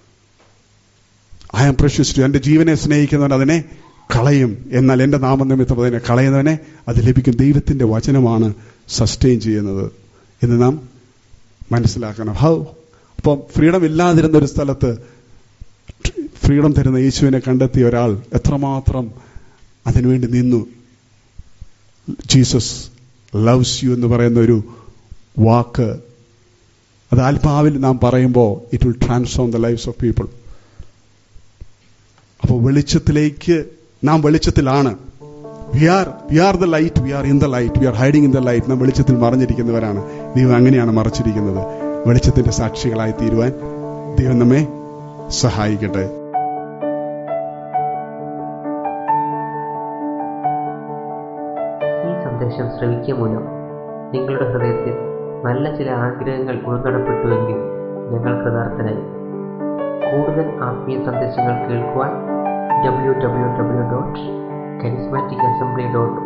Speaker 1: ഐ ആം പ്രഷ്യസ് എന്റെ ജീവനെ സ്നേഹിക്കുന്നവൻ അതിനെ കളയും എന്നാൽ എന്റെ നാമനിമിത്തം അതിനെ കളയുന്നവനെ അത് ലഭിക്കും ദൈവത്തിന്റെ വചനമാണ് സസ്റ്റെയിൻ ചെയ്യുന്നത് എന്ന് നാം മനസ്സിലാക്കണം ഹൗ അപ്പം ഫ്രീഡം ഇല്ലാതിരുന്ന ഒരു സ്ഥലത്ത് ഫ്രീഡം തരുന്ന യേശുവിനെ കണ്ടെത്തിയ ഒരാൾ എത്രമാത്രം അതിനുവേണ്ടി നിന്നു ജീസസ് ലവ്സ് യു എന്ന് പറയുന്ന ഒരു വാക്ക് അത് ആത്മാവിൽ നാം പറയുമ്പോൾ it will transform the lifes of people അപ്പോൾ വെളിച്ചത്തിലേക്ക് നാം വെളിച്ചത്തിലാണ് we are we are the light we are in the light we are hiding in the light നാം വെളിച്ചത്തിൽ മറഞ്ഞിരിക്കുന്നവരാണ് ദൈവം അങ്ങനെയാണ് മറച്ചിരിക്കുന്നത് വെളിച്ചത്തിന്റെ സാക്ഷികളായി തീരുവാൻ ദൈവം നമ്മെ സഹായിക്കട്ടെ
Speaker 3: ഈ സന്ദേശം ശ്രവിക്കുക മൂലം നിങ്ങളുടെ ഹൃദയത്തിൽ നല്ല ചില ആഗ്രഹങ്ങൾ ഉൾനടപ്പെട്ടുവെങ്കിൽ ഞങ്ങൾ കൃതാർത്ഥനായി കൂടുതൽ ആത്മീയ സന്ദേശങ്ങൾ കേൾക്കുവാൻ W W W dot charismatic assembly dot